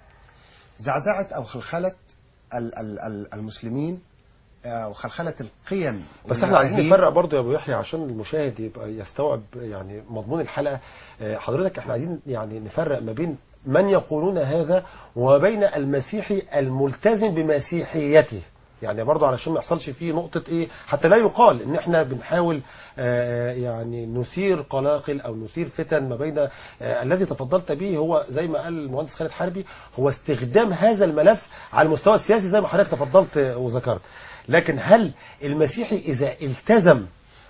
زعزعه او خلخله ال- ال- ال- المسلمين آه، وخلخله القيم بس احنا عايزين والمعاهيد. نفرق برضه يا ابو يحيى عشان المشاهد يبقى يستوعب يعني مضمون الحلقه آه، حضرتك احنا عايزين يعني نفرق ما بين من يقولون هذا وبين المسيحي الملتزم بمسيحيته يعني برضه علشان ما يحصلش فيه نقطة ايه حتى لا يقال ان احنا بنحاول آه يعني نثير قلاقل او نثير فتن ما بين آه الذي تفضلت به هو زي ما قال المهندس خالد حربي هو استخدام هذا الملف على المستوى السياسي زي ما حضرتك تفضلت آه، وذكرت لكن هل المسيحي اذا التزم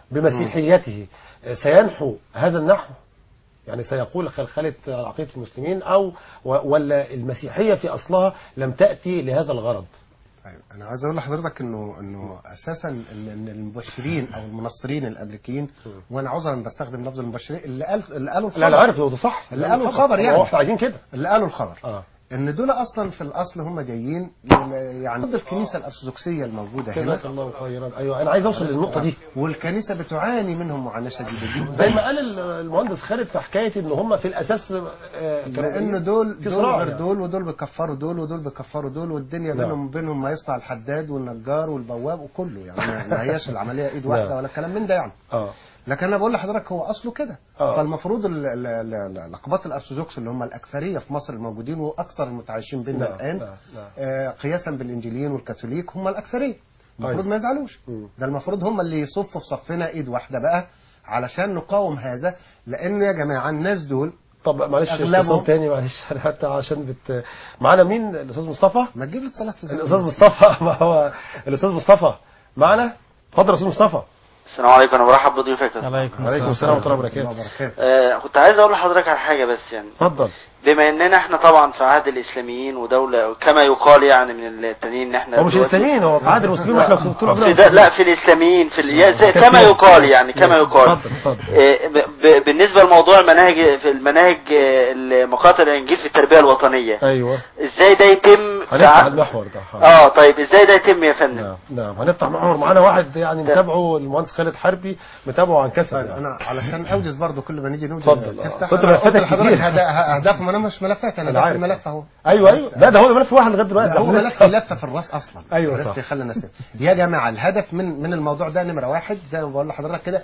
بمسيحيته آه، سينحو هذا النحو يعني سيقول خلخلة عقيدة المسلمين أو و- ولا المسيحية في أصلها لم تأتي لهذا الغرض أيوة. انا عايز اقول لحضرتك انه انه اساسا ان إن المبشرين او المنصرين الامريكيين وانا عذرا بستخدم لفظ المبشرين اللي قال اللي قالوا لا أنا عارف ده صح اللي قالوا الخبر يعني. هو احنا عايزين كده اللي قالوا الخبر اه ان دول اصلا في الاصل هم جايين ل- يعني ضد الكنيسه الارثوذكسيه الموجوده هنا جزاك الله خيرا ايوه انا عايز اوصل للنقطه دي والكنيسه بتعاني منهم معاناه شديده جدا زي ما قال ال- المهندس خالد في حكايه ان هم في الاساس آه، كانوا لان دول في دول صراع غير يعني. دول ودول بيكفروا دول ودول بيكفروا دول والدنيا نعم. بينهم وبينهم ما يصنع الحداد والنجار والبواب وكله يعني ما- ما هياش العمليه ايد واحده نعم. ولا كلام من ده يعني اه لكن انا بقول لحضرتك هو اصله كده آه. فالمفروض ال- ال- ال- ال- الاقباط الارثوذكس اللي هم الاكثريه في مصر الموجودين واكثر المتعايشين بيننا نعم، الان نعم، نعم. آه، قياسا بالانجيليين والكاثوليك هم الاكثريه المفروض أيوة. ما يزعلوش مم. ده المفروض هم اللي يصفوا في صفنا ايد واحده بقى علشان نقاوم هذا لان يا جماعه الناس دول طب معلش أغلبهم- اتصال تاني معلش أنا حتى عشان بت معانا مين الاستاذ مصطفى ما تجيب لي اتصالات في الاستاذ مصطفى ما هو الاستاذ مصطفى معنا اتفضل يا استاذ مصطفى السلام عليكم انا برحب بضيوفك يا عليكم عليكم السلام السلام ورحمه الله الله وبركاته وبركاته آه كنت عايز اقول لحضرتك على حاجه بس يعني اتفضل بما اننا احنا طبعا في عهد الاسلاميين ودوله كما يقال يعني من التانيين ان احنا هو مش دلوقتي- الاسلاميين هو في عهد المسلمين واحنا طول في عمرنا ده لا في الاسلاميين في ال... يا- زي- كما كثير. يقال يعني كما ماشي. يقال اتفضل اتفضل آه، ب- ب- بالنسبه لموضوع المناهج في المناهج آه، مقاطع الانجيل في التربيه الوطنيه ايوه ازاي ده يتم في هنفتح ع- المحور ده حاضر. اه طيب ازاي ده يتم يا فندم نعم نعم هنفتح محور معانا واحد يعني متابعه المهندس خالد حربي متابعه عن كسب طيب يعني. انا علشان اوجز برضو كل ما نيجي نوجد اتفضل. تفتح كنت أنا ملفاتك قلت لحضرتك كتير. هدا- اهدافهم انا مش ملفات انا أنا ده في عارف. الملف اهو ايوه ايوه لا ده هو ملف واحد لغايه دلوقتي لا هو احنا ملف لسه- لفه في الراس اصلا أيوة عرفت صح. يخلي الناس تفهم. يا جماعه الهدف من من الموضوع ده نمره واحد زي ما بقول لحضرتك كده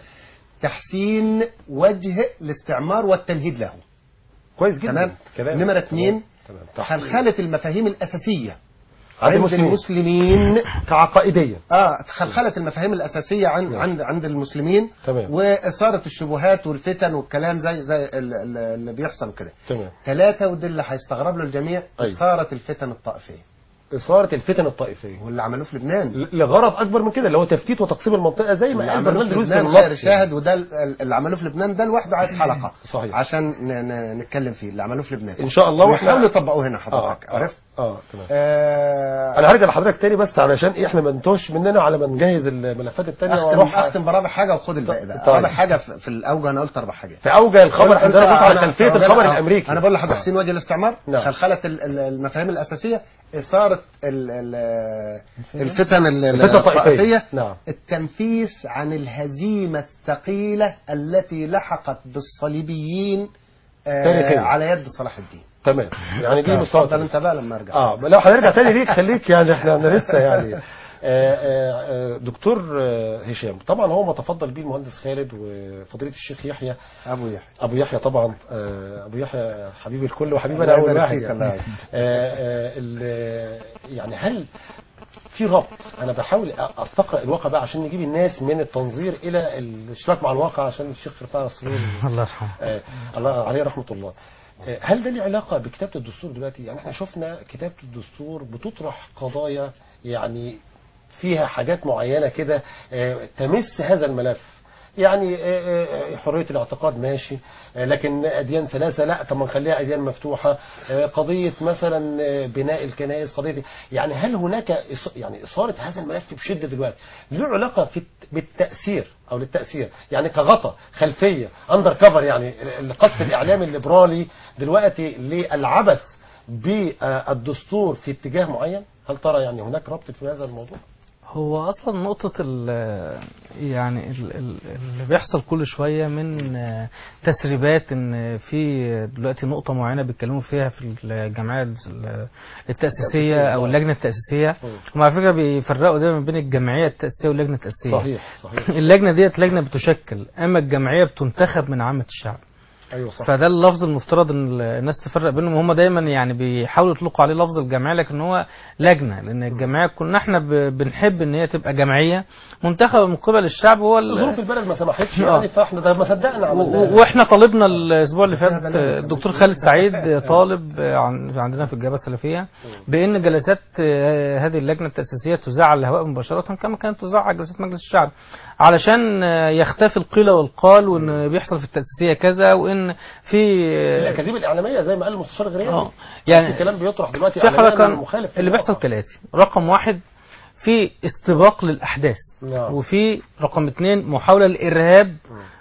تحسين وجه الاستعمار والتمهيد له كويس جدا تمام كلام نمره اثنين تمام تمام. خلخله المفاهيم الاساسيه عند عند المسلمين. المسلمين كعقائدية اه خلخله المفاهيم الاساسيه عن نعم. عند عند المسلمين تمام. واثاره الشبهات والفتن والكلام زي زي ال- ال- اللي بيحصل كده تمام ثلاثه ودي اللي هيستغرب له الجميع أيوة. اثاره الفتن الطائفيه إثارة الفتن الطائفية واللي عملوه في لبنان ل- لغرض أكبر من كده اللي هو تفتيت وتقسيم المنطقة زي ما اللي قال عملوه برنامج في روز لبنان خير شاهد وده ال- ال- اللي عملوه في لبنان ده لوحده عايز حلقه صحيح. عشان ن- ن- نتكلم فيه اللي عملوه في لبنان إن شاء الله وإحنا ويحاولوا يطبقوه هنا آه حضرتك آه عرفت آه تمام آه أنا هرجع لحضرتك تاني بس علشان إيه إحنا ما نتوهش مننا على ما نجهز الملفات التانية اختم وأروح اختم برابع حاجه وخد الباقي بقى طيب. رابع حاجه في في الاوجه انا قلت اربع حاجات في أوجه الخبر قلت- عندنا بص على أنا- خلفية أنا- الخبر أنا- الأمريكي انا بقول لحضرتك آه. تحسين وجه الاستعمار نعم. خلخله ال- ال- المفاهيم الاساسيه اثاره ال- ال- الفتن ال- الفتن الطائفية. الطائفيه نعم. التنفيس عن الهزيمه الثقيله التي لحقت بالصليبيين آه، تاريخيا. على يد صلاح الدين تمام يعني دي اتفضل مستوى انت بقى لما ارجع اه لو هنرجع تاني ليك خليك يعني احنا أنا لسه يعني آه، آه، آه، دكتور آه، هشام طبعا هو ما تفضل به المهندس خالد وفضيله الشيخ يحيى ابو يحيى ابو يحيى طبعا آه، ابو يحيى حبيب الكل وحبيب الله انا اول يبارك واحد فيك، يعني. الله يعزك. آه، آه، ال- يعني هل في ربط انا بحاول استقرا الواقع بقى عشان نجيب الناس من التنظير الى الاشتراك مع الواقع عشان الشيخ رفاعه السرور الله يرحمه آه، الله عليه رحمه الله آه، هل ده له علاقه بكتابه الدستور دلوقتي يعني احنا شفنا كتابه الدستور بتطرح قضايا يعني فيها حاجات معينه كده آه، تمس هذا الملف يعني آه، آه، حريه الاعتقاد ماشي آه، لكن اديان ثلاثه لا طب ما نخليها اديان مفتوحه آه، قضيه مثلا آه، بناء الكنائس قضيه يعني هل هناك إص- يعني اثاره هذا الملف بشده دلوقتي له علاقه في الت- بالتاثير او للتاثير يعني كغطى خلفيه اندر كفر يعني القصف الاعلامي الليبرالي دلوقتي للعبث بالدستور في اتجاه معين هل ترى يعني هناك ربط في هذا الموضوع هو اصلا نقطة ال يعني ال- ال- اللي بيحصل كل شوية من آه، تسريبات ان في دلوقتي نقطة معينة بيتكلموا فيها في الجمعية ال- التأسيسية او اللجنة التأسيسية هم على فكرة بيفرقوا دايما بين الجمعية التأسيسية واللجنة التأسيسية صحيح صحيح اللجنة ديت لجنة بتشكل اما الجمعية بتنتخب من عامة الشعب ايوه صح فده اللفظ المفترض ان الناس تفرق بينهم وهم دايما يعني بيحاولوا يطلقوا عليه لفظ الجمعيه لكن هو لجنه لان الجمعيه كنا احنا ب- بنحب ان هي تبقى جمعيه منتخبه من قبل الشعب هو ال- ظروف البلد ما سمحتش آه. يعني فاحنا ده ما صدقنا و- عملناها و- واحنا طالبنا الاسبوع اللي فات الدكتور خالد سعيد طالب عن عندنا في الجبهه السلفيه بان جلسات آه، هذه اللجنه التاسيسيه تذاع على الهواء مباشره كما كانت تذاع على جلسات مجلس الشعب علشان آه، يختفي القيل والقال وان بيحصل في التاسيسيه كذا وان في الاكاذيب الاعلاميه زي ما قال المستشار غريبي اه يعني يعني الكلام بيطرح دلوقتي في إعلامياً حركه مخالف اللي بيحصل كالاتي رقم واحد في استباق للاحداث نعم. وفي رقم اثنين محاولة لإرهاب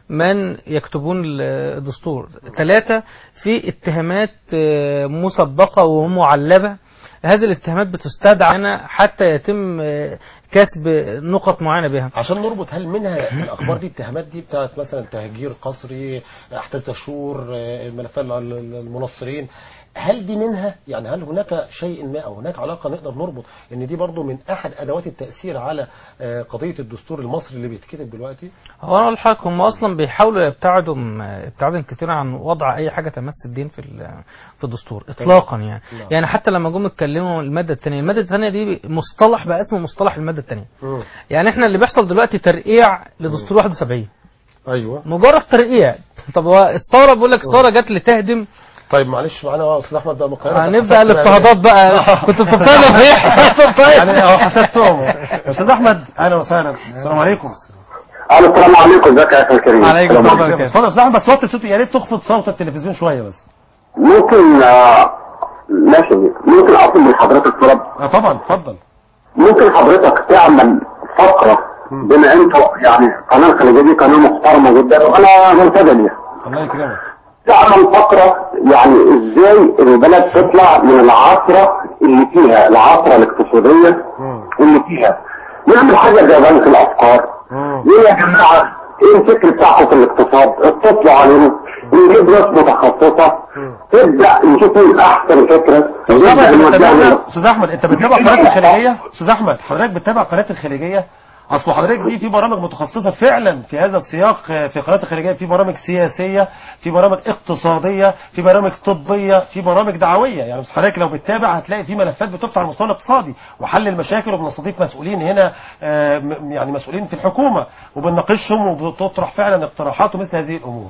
من يكتبون الدستور ثلاثة في اتهامات آه، مسبقة ومعلبة هذه الاتهامات بتستدعى هنا حتى يتم آه، كسب نقط معينة بها عشان نربط هل منها الاخبار دي الاتهامات دي بتاعت مثلا تهجير قسري احداث تشور آه، ملفات ال- ال- المنصرين هل دي منها يعني هل هناك شيء ما او هناك علاقه نقدر نربط ان دي برضو من احد ادوات التاثير على آه، قضيه الدستور المصري اللي بيتكتب دلوقتي هو انا اقول لحضرتك هم اصلا بيحاولوا يبتعدوا م- ابتعادا كثيرا عن وضع اي حاجه تمس الدين في ال- في الدستور اطلاقا يعني نعم. يعني حتى لما جم اتكلموا الماده الثانيه الماده الثانيه دي مصطلح بقى اسمه مصطلح الماده الثانيه يعني احنا اللي بيحصل دلوقتي ترقيع لدستور 71 ايوه مجرد ترقيع طب هو الثوره بيقول لك الثوره جت لتهدم طيب معلش معانا اه استاذ احمد ده من القاهره هنبدا الاضطهادات بقى كنت بتضطهد صحيح يعني اه حسدتهم استاذ احمد اهلا وسهلا السلام عليكم الو السلام عليكم ازيك يا اخي الكريم عليكم السلام السلام. عليكم. اتفضل يا استاذ احمد بس وطي صوتي يا ريت تخفض صوت التلفزيون شويه بس ممكن آه، ماشي ممكن اطلب من حضرتك طلب اه طبعا اتفضل ممكن حضرتك تعمل فقره بما انتوا يعني قناه الخليجيه دي قناه محترمه جدا وانا منتدى ليها الله يكرمك تعمل فقره يعني ازاي البلد تطلع من العصره اللي فيها العصره الاقتصاديه مم. اللي فيها نعمل حاجه زي بنك الافكار مم. ليه يا جماعة ايه الفكر بتاعكم في الاقتصاد اتصلوا علينا نجيب ناس متخصصة تبدأ نشوف مين احسن فكرة استاذ احمد نبدأ انت نوجهها بتتابع لهم. استاذ احمد انت بتتابع قناه الخليجيه استاذ احمد حضرتك بتتابع قناه الخليجيه اصل حضرتك دي في برامج متخصصه فعلا في هذا السياق آه، في قناه الخليجيه في برامج سياسيه في برامج اقتصاديه في برامج طبيه في برامج دعويه يعني بس حضرتك لو بتتابع هتلاقي في ملفات بتفتح على المستوى الاقتصادي وحل المشاكل وبنستضيف مسؤولين هنا آه، م- يعني مسؤولين في الحكومه وبنناقشهم وبتطرح فعلا اقتراحات ومثل هذه الامور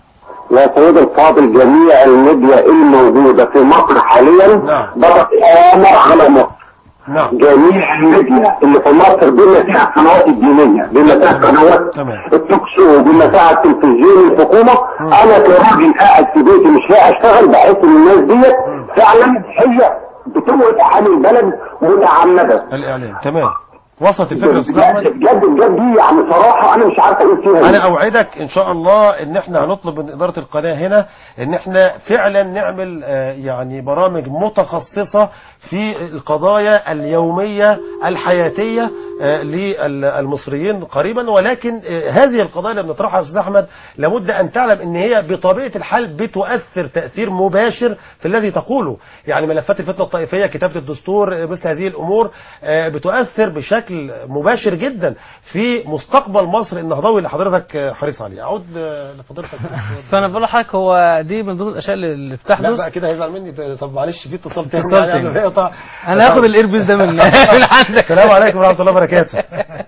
يا سيد الفاضل جميع الميديا الموجودة في مصر حاليا نعم. ضغط آمر على مصر نعم جميع الميديا اللي في مصر بما فيها القنوات الدينية بما فيها قنوات تمام. التوك شو بما فيها التلفزيون الحكومة انا كراجل قاعد في بيتي مش لاقي اشتغل بحس ان الناس ديت فعلا هي بتوعد اهالي البلد متعمدة الاعلام تمام وصلت الفكره يا استاذ بجد احمد بجد بجد دي يعني صراحة انا مش عارف اقول فيها انا إيه. اوعدك ان شاء الله ان احنا هنطلب من اداره القناه هنا ان احنا فعلا نعمل آه، يعني برامج متخصصه في القضايا اليوميه الحياتيه آه، للمصريين قريبا ولكن آه، هذه القضايا اللي بنطرحها يا استاذ احمد لابد ان تعلم ان هي بطبيعه الحال بتؤثر تاثير مباشر في الذي تقوله يعني ملفات الفتنه الطائفيه كتابه الدستور آه، مثل هذه الامور آه، بتؤثر بشكل مباشر جدا في مستقبل مصر النهضوي اللي حضرتك آه، حريص عليه اعود ل- لفضيلتك فانا بقول لحضرتك هو دي من ضمن الاشياء اللي اللي لا بتحدث بقى كده هيزعل مني طب معلش في اتصال تاني اتصال يعني تاني. قبل ما يقطع. انا هاخد الايربيس ده من من عندك السلام عليكم ورحمه الله وبركاته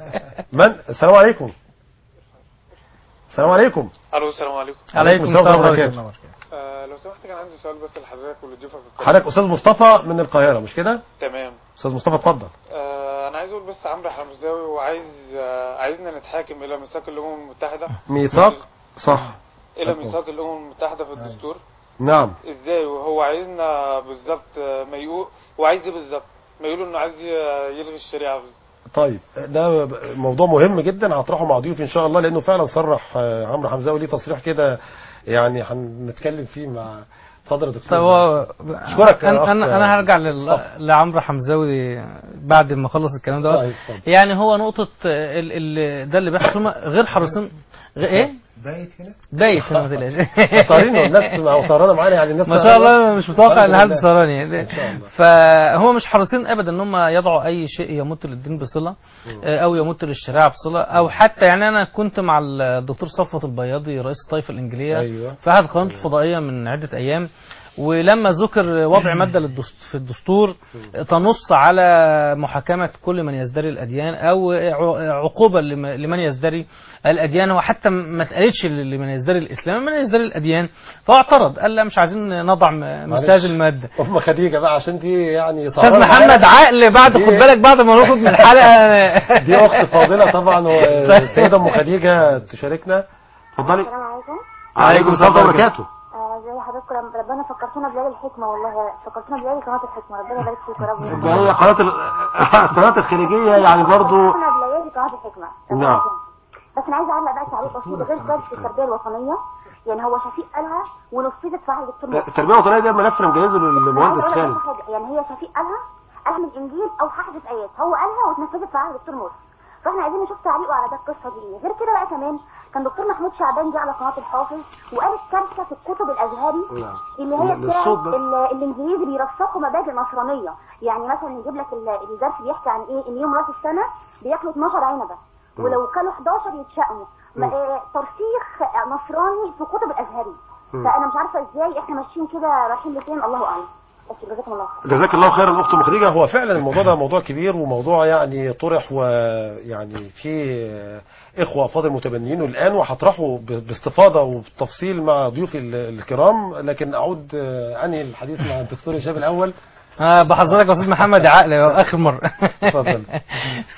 من السلام عليكم السلام عليكم الو السلام عليكم عليكم السلام السلام ورحمة ورحمة الله آه لو سمحت كان عندي سؤال بس لحضرتك ولضيوفك الكرام حضرتك استاذ مصطفى من القاهره مش كده تمام استاذ مصطفى اتفضل آه انا عايز اقول بس عمرو حمزاوي وعايز آه عايزنا نتحاكم الى ميثاق الامم المتحده ميثاق صح الى ميثاق الامم المتحده في الدستور نعم ازاي وهو عايزنا بالظبط آه، ما يقول وعايز ايه بالظبط ما يقولوا انه عايز ي- يلغي الشريعه بالظبط طيب ده موضوع مهم جدا هطرحه مع ضيوفي ان شاء الله لانه فعلا صرح آه، عمرو حمزاوي ليه تصريح كده يعني هنتكلم فيه مع اتفضل يا دكتور طيب هو أشكرك يا أخ انا انا انا هرجع لل... مصطفى. لعمرو حمزاوي بعد ما اخلص الكلام ده طيب، اتفضل. يعني هو نقطة ال... ال... ده اللي بيحصل هم غير حريصين غ... ايه بايت هنا بايت ما تقلقش صارين الناس ما هو سهرانه معانا يعني الناس ما شاء الله مش متوقع ان الحمد حد لله. سهران يعني إن شاء الله. فهم مش حريصين ابدا ان هم يضعوا اي شيء يمت للدين بصله آه، او يمت للشريعه بصله او حتى يعني انا كنت مع الدكتور صفوت البياضي رئيس الطائفه الانجيليه أيوة. في احد القنوات الفضائيه من عده ايام ولما ذكر وضع ماده للدس- في الدستور تنص على محاكمه كل من يزدري الاديان او ع- عقوبه لم- لمن يزدري الاديان وحتى ما اتقالتش لمن يزدري الاسلام من يزدري الاديان فهو اعترض قال لا مش عايزين نضع م- مثل هذه الماده ام خديجه بقى عشان دي يعني استاذ سهرانة محمد معانا. عقل بعد دي- خد بالك بعد ما نخرج من الحلقه دي اخت فاضله طبعا والسيده ام خديجه تشاركنا اتفضلي السلام عليكم عليكم السلام ورحمه الله وبركاته آه، زي حضرتك رب- ربنا فكرتونا بليالي الحكمة والله فكرتونا بليالي قناة الحكمة ربنا يبارك فيك يا رب يبقى هي قناه ال- القناه الخليجيه يعني برضو فكرتونا بليالي قناة الحكمة نعم. بس انا عايزه اعلق بقى تعليق بسيط غير كويس في التربيه الوطنيه يعني هو شفيق قالها ونفذت في عهد الدكتور مرسي. التربيه الوطنيه ده ملف انا مجهزه أنا عايزة للمهندس أقول لك خالد بس حاجة، يعني هي شفيق قالها قالها من الانجيل او حافظ ايات هو قالها واتنفذت في عهد الدكتور مرسي فاحنا عايزين نشوف تعليقه على ده القصه دي ايه غير كده بقى كمان كان دكتور محمود شعبان جه على قناه الحافظ وقال الكارثه في الكتب الازهري نعم. اللي هي بتاع للصوت بس. ال- الانجليزي بيرسخوا مبادئ نصرانيه يعني مثلا يجيب لك ال- الدرس بيحكي عن ايه ان يوم راس السنه بياكلوا 12 عنبه ولو كلوا 11 يتشقموا ما- آه، ترسيخ نصراني في كتب الازهري فانا مش عارفه ازاي احنا ماشيين كده رايحين لفين الله اعلم بس جزاكم الله خير جزاك الله خيرا اخت ام خديجه هو فعلا الموضوع ده موضوع كبير وموضوع يعني طرح ويعني في اخوه افاضل متبنيينه الان وهطرحه ب- باستفاضه وبالتفصيل مع ضيوفي ال- الكرام لكن اعود آه، انهي الحديث مع الدكتور هشام الاول آه بحذرك يا استاذ محمد عقل يا اخر مره اتفضل. ف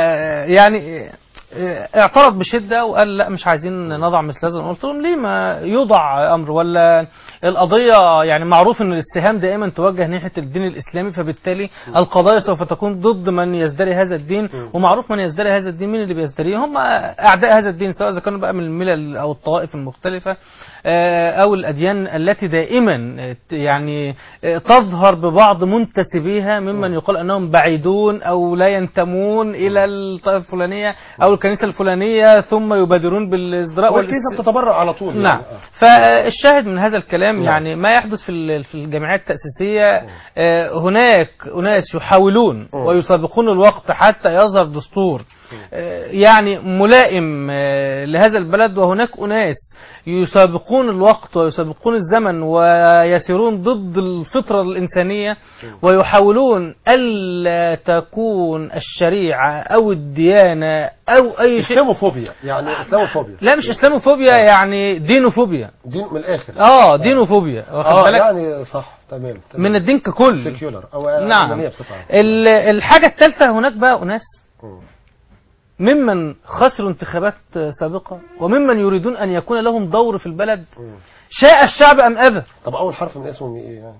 يعني آه، اعترض بشده وقال لا مش عايزين نضع مثل هذا قلت لهم ليه ما يوضع امر ولا القضيه يعني معروف ان الاتهام دائما توجه ناحيه الدين الاسلامي فبالتالي القضايا سوف تكون ضد من يزدري هذا الدين ومعروف من يزدري هذا الدين مين اللي بيزدريه هم اعداء هذا الدين سواء اذا كانوا بقى من الملل او الطوائف المختلفه آه، او الاديان التي دائما آه، يعني آه، تظهر ببعض منتسبيها ممن يقال انهم بعيدون او لا ينتمون الى الطائفه الفلانيه او الكنيسه الفلانيه ثم يبادرون بالازدراء والكنيسه والاست- بتتبرع على طول يعني. نعم آه. فالشاهد من هذا الكلام نعم. يعني ما يحدث في ال- في الجامعات التأسيسية آه، هناك أناس يحاولون مم. ويسابقون الوقت حتى يظهر دستور آه، يعني ملائم آه، لهذا البلد وهناك أناس يسابقون الوقت ويسابقون الزمن ويسيرون ضد الفطرة الإنسانية ويحاولون ألا تكون الشريعة أو الديانة أو أي شيء اسلاموفوبيا يعني اسلاموفوبيا لا مش اسلاموفوبيا يعني دينوفوبيا دين من الاخر اه دينوفوبيا واخد اه بالك يعني صح تمام, تمام. من الدين ككل سيكيولر او نعم علمانية بصفة عامة. ال- الحاجة الثالثة هناك بقى أناس مم. ممن خسروا انتخابات سابقة وممن يريدون أن يكون لهم دور في البلد مم. شاء الشعب أم أبى طب اول حرف من اسمه ايه يعني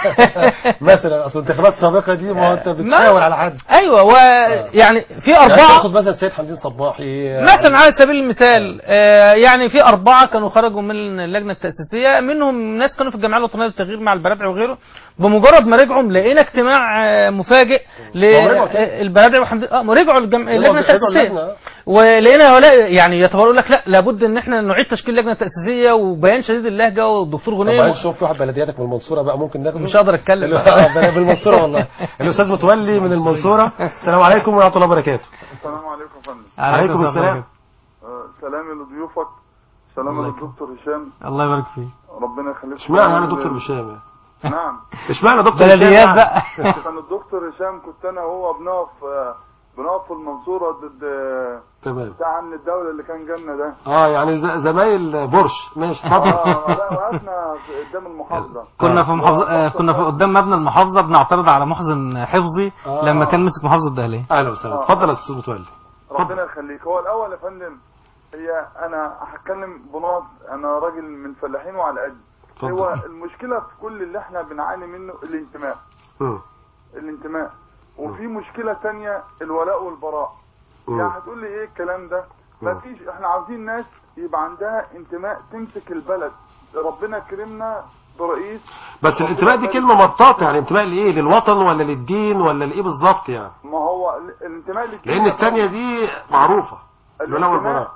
مثلا اصل انتخابات سابقه دي ما هو انت ما- بتشاور على حد أيوة ويعني في يعني أربعة تاخد مثلا سيد حمدين صباحي مثلا على سبيل المثال آه، يعني في أربعة كانوا خرجوا من اللجنة التأسيسية منهم ناس كانوا في الجمعية الوطنية للتغيير مع البرابع وغيره بمجرد ما رجعوا لقينا اجتماع آه، مفاجئ ما هو رجعوا تاني. للبرابع وحمدين اه ما رجعوا للجم- اللجنة رجعوا التأسيسية اللجنة. ولقينا هؤلاء يعني يعتبروا لك لا لابد ان احنا نعيد تشكيل لجنة تأسيسية وبيان شديد اللهجة والدكتور طب غنيم معلش شوف في واحد بلدياتك من المنصوره بقى ممكن ناخده مش هقدر اتكلم اللي هو- ده بالمنصوره والله الاستاذ متولي من المنصوره السلام عليكم ورحمه الله وبركاته السلام عليكم يا فندم عليكم السلام آه، سلامي لضيوفك سلامي للدكتور هشام الله يبارك فيك ربنا يخليك اشمعنى انا دكتور هشام يعني؟ نعم اشمعنى دكتور هشام بلديات يعني؟ بقى كان الدكتور هشام كنت انا وهو بنقف آه، بنقف في المنصورة ضد آه، تمام بتاع امن الدولة اللي كان جالنا ده اه يعني ز- زمايل بورش ماشي اتفضل اه لا وقفنا في- قدام المحافظة كنا في محافظة آه، كنا في قدام مبنى المحافظة بنعترض على محسن حفظي آه. لما كان مسك محافظة الدهلية اهلا وسهلا اتفضل يا استاذ متولي ربنا يخليك هو الاول يا فندم هي انا هتكلم بنقط انا راجل من فلاحين وعلى قد هو اتفضل المشكلة في كل اللي احنا بنعاني منه الانتماء مم. الانتماء وفي مشكلة تانية الولاء والبراء يعني مم. هتقول لي ايه الكلام ده مفيش احنا عاوزين ناس يبقى عندها انتماء تمسك البلد ربنا كرمنا برئيس بس الانتماء دي كلمه مطاطه يعني انتماء لايه للوطن ولا للدين ولا لايه بالظبط يعني ما هو ال- الانتماء للدين لان الثانيه دي معروفه الولاء الانتماء والبراء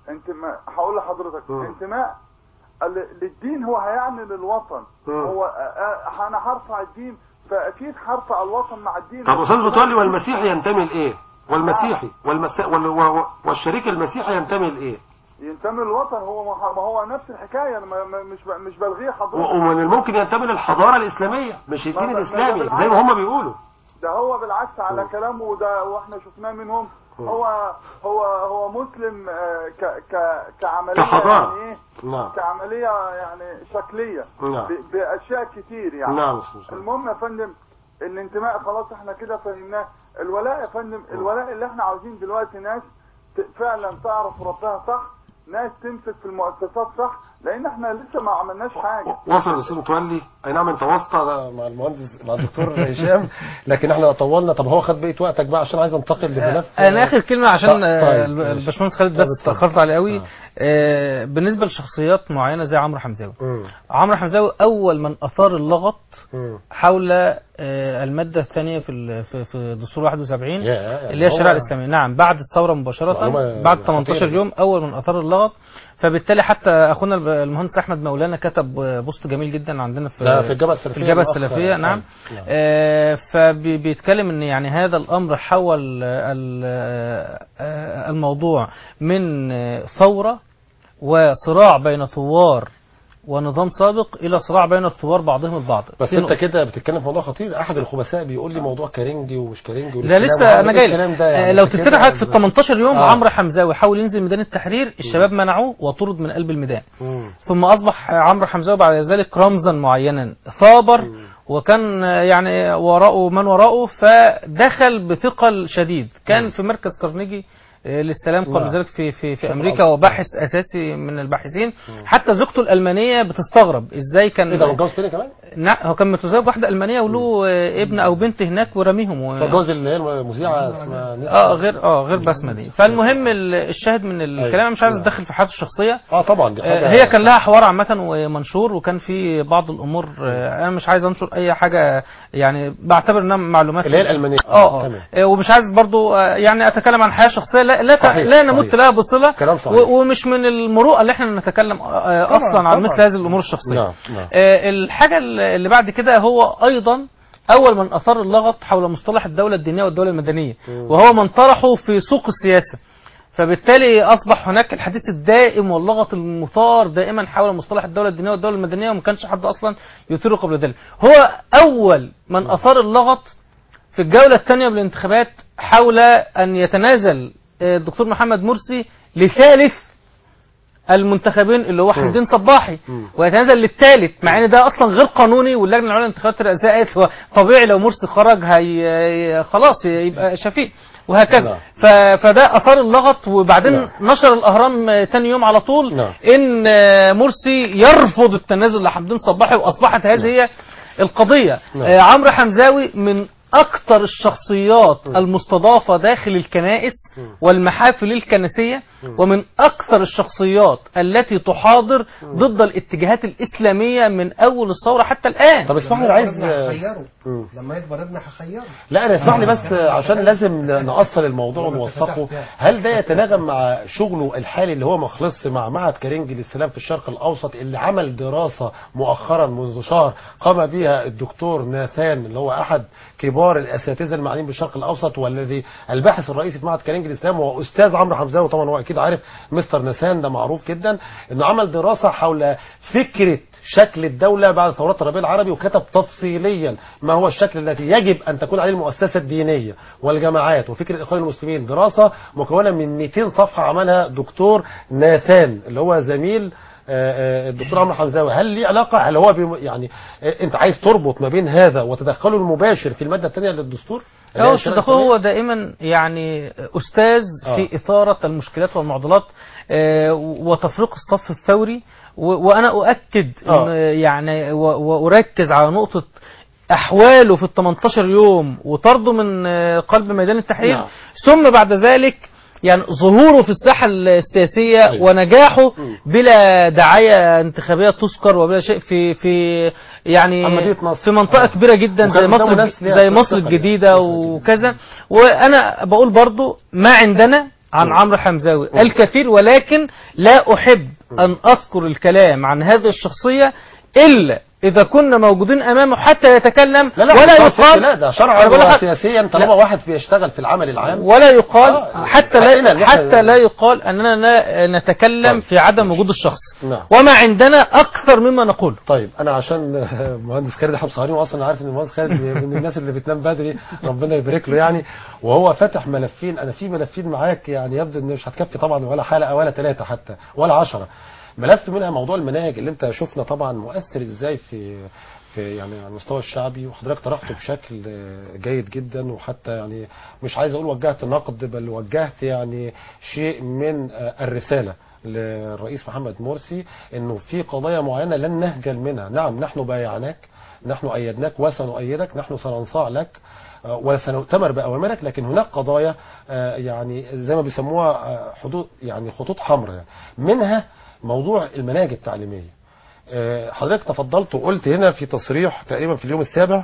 انتماء هقول لحضرتك مم. انتماء ال- للدين هو هيعني للوطن مم. هو آه، آه، انا هرفع الدين فاكيد هرفع الوطن مع الدين طب استاذ متولي والمسيحي ينتمي لايه والمسيحي والمس... وال... و- والشريك المسيحي ينتمي لايه ينتمي للوطن هو ما ما هو نفس الحكايه انا ما- ما- مش ب- مش بلغيه و- حضرتك ومن الممكن ينتمي للحضاره الاسلاميه مش الدين ما- ما- الاسلامي ما- زي ما هم بيقولوا ده هو بالعكس على كلامه ده واحنا شفناه منهم هو هو هو مسلم آه، ك ك كعمليه كحضارة. يعني ايه نعم كعمليه يعني شكليه نعم. ب- باشياء كتير يعني نعم يا أستاذ مصطفى. المهم يا فندم الانتماء خلاص احنا كده فهمناه الولاء يا فندم الولاء اللي احنا عاوزين دلوقتي ناس ت- فعلا تعرف ربها صح ناس تمسك في المؤسسات صح لان احنا لسه ما عملناش حاجه وصل الاستاذ متولي اي نعم انت واسطه مع المهندس مع الدكتور هشام لكن احنا طولنا طب هو خد بقيه وقتك بقى عشان عايز انتقل لملف انا اخر كلمه عشان طيب، آه، طيب، الب- ماشي. الباشمهندس خالد طب بس اتفضل. اتاخرت عليه قوي آه. آه، بالنسبه لشخصيات معينه زي عمرو حمزاوي مم. عمرو حمزاوي اول من اثار اللغط مم. حول آه، الماده الثانيه في ال- في في دستور 71 يا، يعني اللي هي الشريعه هو- الاسلاميه نعم بعد الثوره مباشره معلومة بعد 18 خطيرة. يوم اول من اثار اللغط فبالتالي حتى اخونا الب- المهندس احمد مولانا كتب بوست جميل جدا عندنا في ده في الجبهه السلفيه في الجبهه الأخ- السلفيه نعم نعم. آه، فبيتكلم ان يعني هذا الامر حول آه، ال- آه، الموضوع من آه، ثوره وصراع بين ثوار ونظام سابق الى صراع بين الثوار بعضهم البعض بس في انت نقطة. كده بتتكلم في موضوع خطير احد الخبثاء بيقول لي موضوع كارنجي ومش كارنجي ده لسه انا جاي لك. آه، لو تفتكر حضرتك في ال 18 يوم آه. عمرو حمزاوي حاول ينزل ميدان التحرير الشباب منعوه وطرد من قلب الميدان مم. ثم اصبح عمرو حمزاوي بعد ذلك رمزا معينا ثابر وكان يعني وراءه من وراءه فدخل بثقل شديد كان في مركز كارنيجي آه، للسلام قبل نعم. ذلك في في في امريكا وباحث اساسي من الباحثين حتى زوجته الالمانيه بتستغرب ازاي كان ايه ده متجوز تاني كمان؟ نعم هو كان متزوج واحده المانيه وله آه، ابن او بنت هناك ورميهم و... متجوز اللي هي المذيعه اسمها نسمة. اه غير اه غير بسمه دي فالمهم ال- الشاهد من الكلام أنا مش عايز نعم. اتدخل في حياته الشخصيه اه طبعا دي حاجه آه، هي كان لها حوار عامة ومنشور وكان في بعض الأمور آه، أنا مش عايز أنشر أي حاجة يعني بعتبر إنها معلومات اللي هي الألمانية. اه تمام. اه آه، ومش عايز برضو آه، يعني أتكلم عن حياة شخصية لا لا, صحيح، لا نمت صحيح. لها بصلة كلام صحيح. و- ومش من المروءة اللي احنا نتكلم آه، طبعاً، أصلا عن طبعاً. مثل هذه الأمور الشخصية نعم، نعم. آه، الحاجة اللي بعد كده هو أيضا أول من أثار اللغط حول مصطلح الدولة الدينية والدولة المدنية وهو من طرحه في سوق السياسة فبالتالي اصبح هناك الحديث الدائم واللغط المثار دائما حول مصطلح الدوله الدينيه والدوله المدنيه وما كانش حد اصلا يثيره قبل ذلك هو اول من اثار اللغط في الجوله الثانيه من الانتخابات حول ان يتنازل آه، الدكتور محمد مرسي لثالث المنتخبين اللي هو حمدين صباحي ويتنازل للثالث مع ان ده اصلا غير قانوني واللجنه العليا للانتخابات الرئاسيه قالت هو طبيعي لو مرسي خرج هي خلاص يبقى شفيق وهكذا نعم. ف... فده اثار اللغط وبعدين نعم. نشر الاهرام آه، تاني يوم على طول نعم. ان آه، مرسي يرفض التنازل لحمدين صباحي واصبحت هذه هي القضيه نعم. آه، عمرو حمزاوي من اكثر الشخصيات المستضافه داخل الكنائس والمحافل الكنسيه ومن اكثر الشخصيات التي تحاضر ضد الاتجاهات الاسلاميه من اول الثوره حتى الان طب اسمح لي أنا عايز هخيره مم. لما يكبر ابني هخيره لا انا اسمح لي بس عشان لازم نأصل الموضوع ونوثقه هل ده يتناغم مع شغله الحالي اللي هو ما خلصش مع معهد كارنجي للسلام في الشرق الاوسط اللي عمل دراسه مؤخرا منذ شهر قام بها الدكتور ناثان اللي هو احد كبار الاساتذه المعنيين بالشرق الاوسط والذي الباحث الرئيسي في معهد كارنجي للاسلام وهو استاذ عمرو حمزاوي طبعا هو اكيد عارف مستر ناثان ده معروف جدا انه عمل دراسه حول فكره شكل الدولة بعد ثورات الربيع العربي وكتب تفصيليا ما هو الشكل الذي يجب أن تكون عليه المؤسسة الدينية والجماعات وفكر الإخوان المسلمين دراسة مكونة من 200 صفحة عملها دكتور ناثان اللي هو زميل آه، آه، الدكتور عمرو حمزاوي هل ليه علاقة هل هو بيم يعني آه، أنت عايز تربط ما بين هذا وتدخله المباشر في المادة الثانية للدستور؟ اللي هي هو الشريعة الشيخ هو الإسلامية؟ دائما يعني استاذ آه. في اثاره المشكلات والمعضلات آه، وتفريق الصف الثوري و- وانا اؤكد آه. إن يعني و- واركز على نقطه احواله في ال 18 يوم وطرده من آه، قلب ميدان التحرير نعم. ثم بعد ذلك يعني ظهوره في الساحه السياسيه أيوة. ونجاحه بلا دعايه انتخابيه تذكر وبلا شيء في في يعني عملية نصر. في منطقه آه. كبيره جدا وكان زي قدامه مصر ناس ليها زي ثقة مصر فيها. الجديده مصر الجديدة. وكذا وانا بقول برضو ما عندنا عن عمرو حمزاوي الكثير ولكن لا أحب أن أذكر الكلام عن هذه الشخصية إلا إذا كنا موجودين أمامه حتى يتكلم لا لا ولا مستوى يقال السياسي لا ده شرعا أنا بقول لك- وسياسيا طالما واحد بيشتغل في العمل العام ولا يقال آه، حتى حقنا إن لا إحنا- حتى لا يقال أننا لا نتكلم طيب، في عدم وجود الشخص نعم وما عندنا أكثر مما نقول طيب انا عشان مهندس خالد احنا سهرين واصلا عارف ان المهندس خالد من الناس اللي بتنام بدري ربنا يبارك له يعني وهو فاتح ملفين انا في ملفين معاك يعني يبدو ان مش هتكفي طبعا ولا حلقه ولا ثلاثه حتى ولا عشرة ملف منها موضوع المناهج اللي انت شفنا طبعا مؤثر ازاي في في يعني على المستوى الشعبي وحضرتك طرحته بشكل آه، جيد جدا وحتى يعني مش عايز اقول وجهت نقد بل وجهت يعني شيء من آه، الرساله للرئيس محمد مرسي انه في قضايا معينه لن نخجل منها نعم نحن بايعناك نحن ايدناك وسنؤيدك نحن سننصاع لك آه، وسنؤتمر باوامرك لكن هناك قضايا آه، يعني زي ما بيسموها آه، حدود يعني خطوط حمراء يعني منها موضوع المناهج التعليميه آه، حضرتك تفضلت وقلت هنا في تصريح تقريبا في اليوم السابع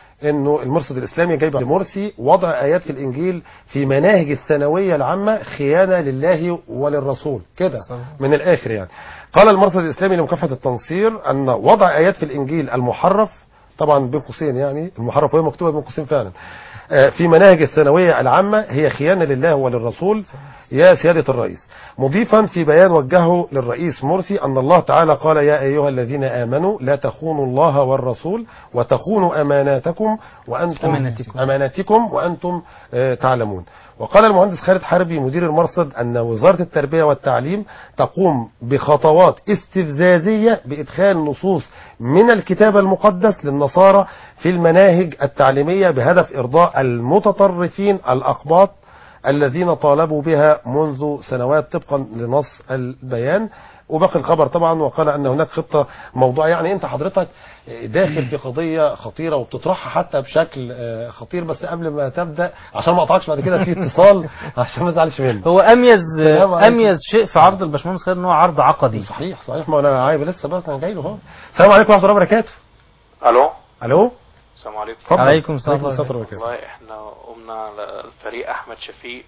انه المرصد الاسلامي جايب لمرسي وضع ايات في الانجيل في مناهج الثانويه العامه خيانه لله وللرسول كده من الاخر يعني قال المرصد الاسلامي لمكافحه التنصير ان وضع ايات في الانجيل المحرف طبعا بين قوسين يعني المحرف وهي مكتوبه بين قوسين فعلا آه، في مناهج الثانويه العامه هي خيانه لله وللرسول يا سياده الرئيس مضيفا في بيان وجهه للرئيس مرسي أن الله تعالى قال يا أيها الذين آمنوا لا تخونوا الله والرسول وتخونوا أماناتكم وأنتم أماناتكم. أماناتكم وأنتم آه، تعلمون وقال المهندس خالد حربي مدير المرصد أن وزارة التربية والتعليم تقوم بخطوات استفزازية بإدخال نصوص من الكتاب المقدس للنصارى في المناهج التعليمية بهدف إرضاء المتطرفين الأقباط الذين طالبوا بها منذ سنوات طبقا لنص البيان وباقي الخبر طبعا وقال ان هناك خطه موضوع يعني انت حضرتك داخل في قضيه خطيره وبتطرحها حتى بشكل آه، خطير بس قبل ما تبدا عشان ما اقطعكش بعد كده في اتصال عشان ما تزعلش مني هو أميز السلام عليكم. أميز شيء في عرض الباشمهندس خالد إن هو عرض عقدي صحيح صحيح ما انا عايب لسه بس انا جاي له اهو السلام عليكم ورحمه الله وبركاته الو الو السلام عليكم اتفضل عليكم السلام عليكم السلام ورحمه الله والله احنا قمنا على الفريق احمد شفيق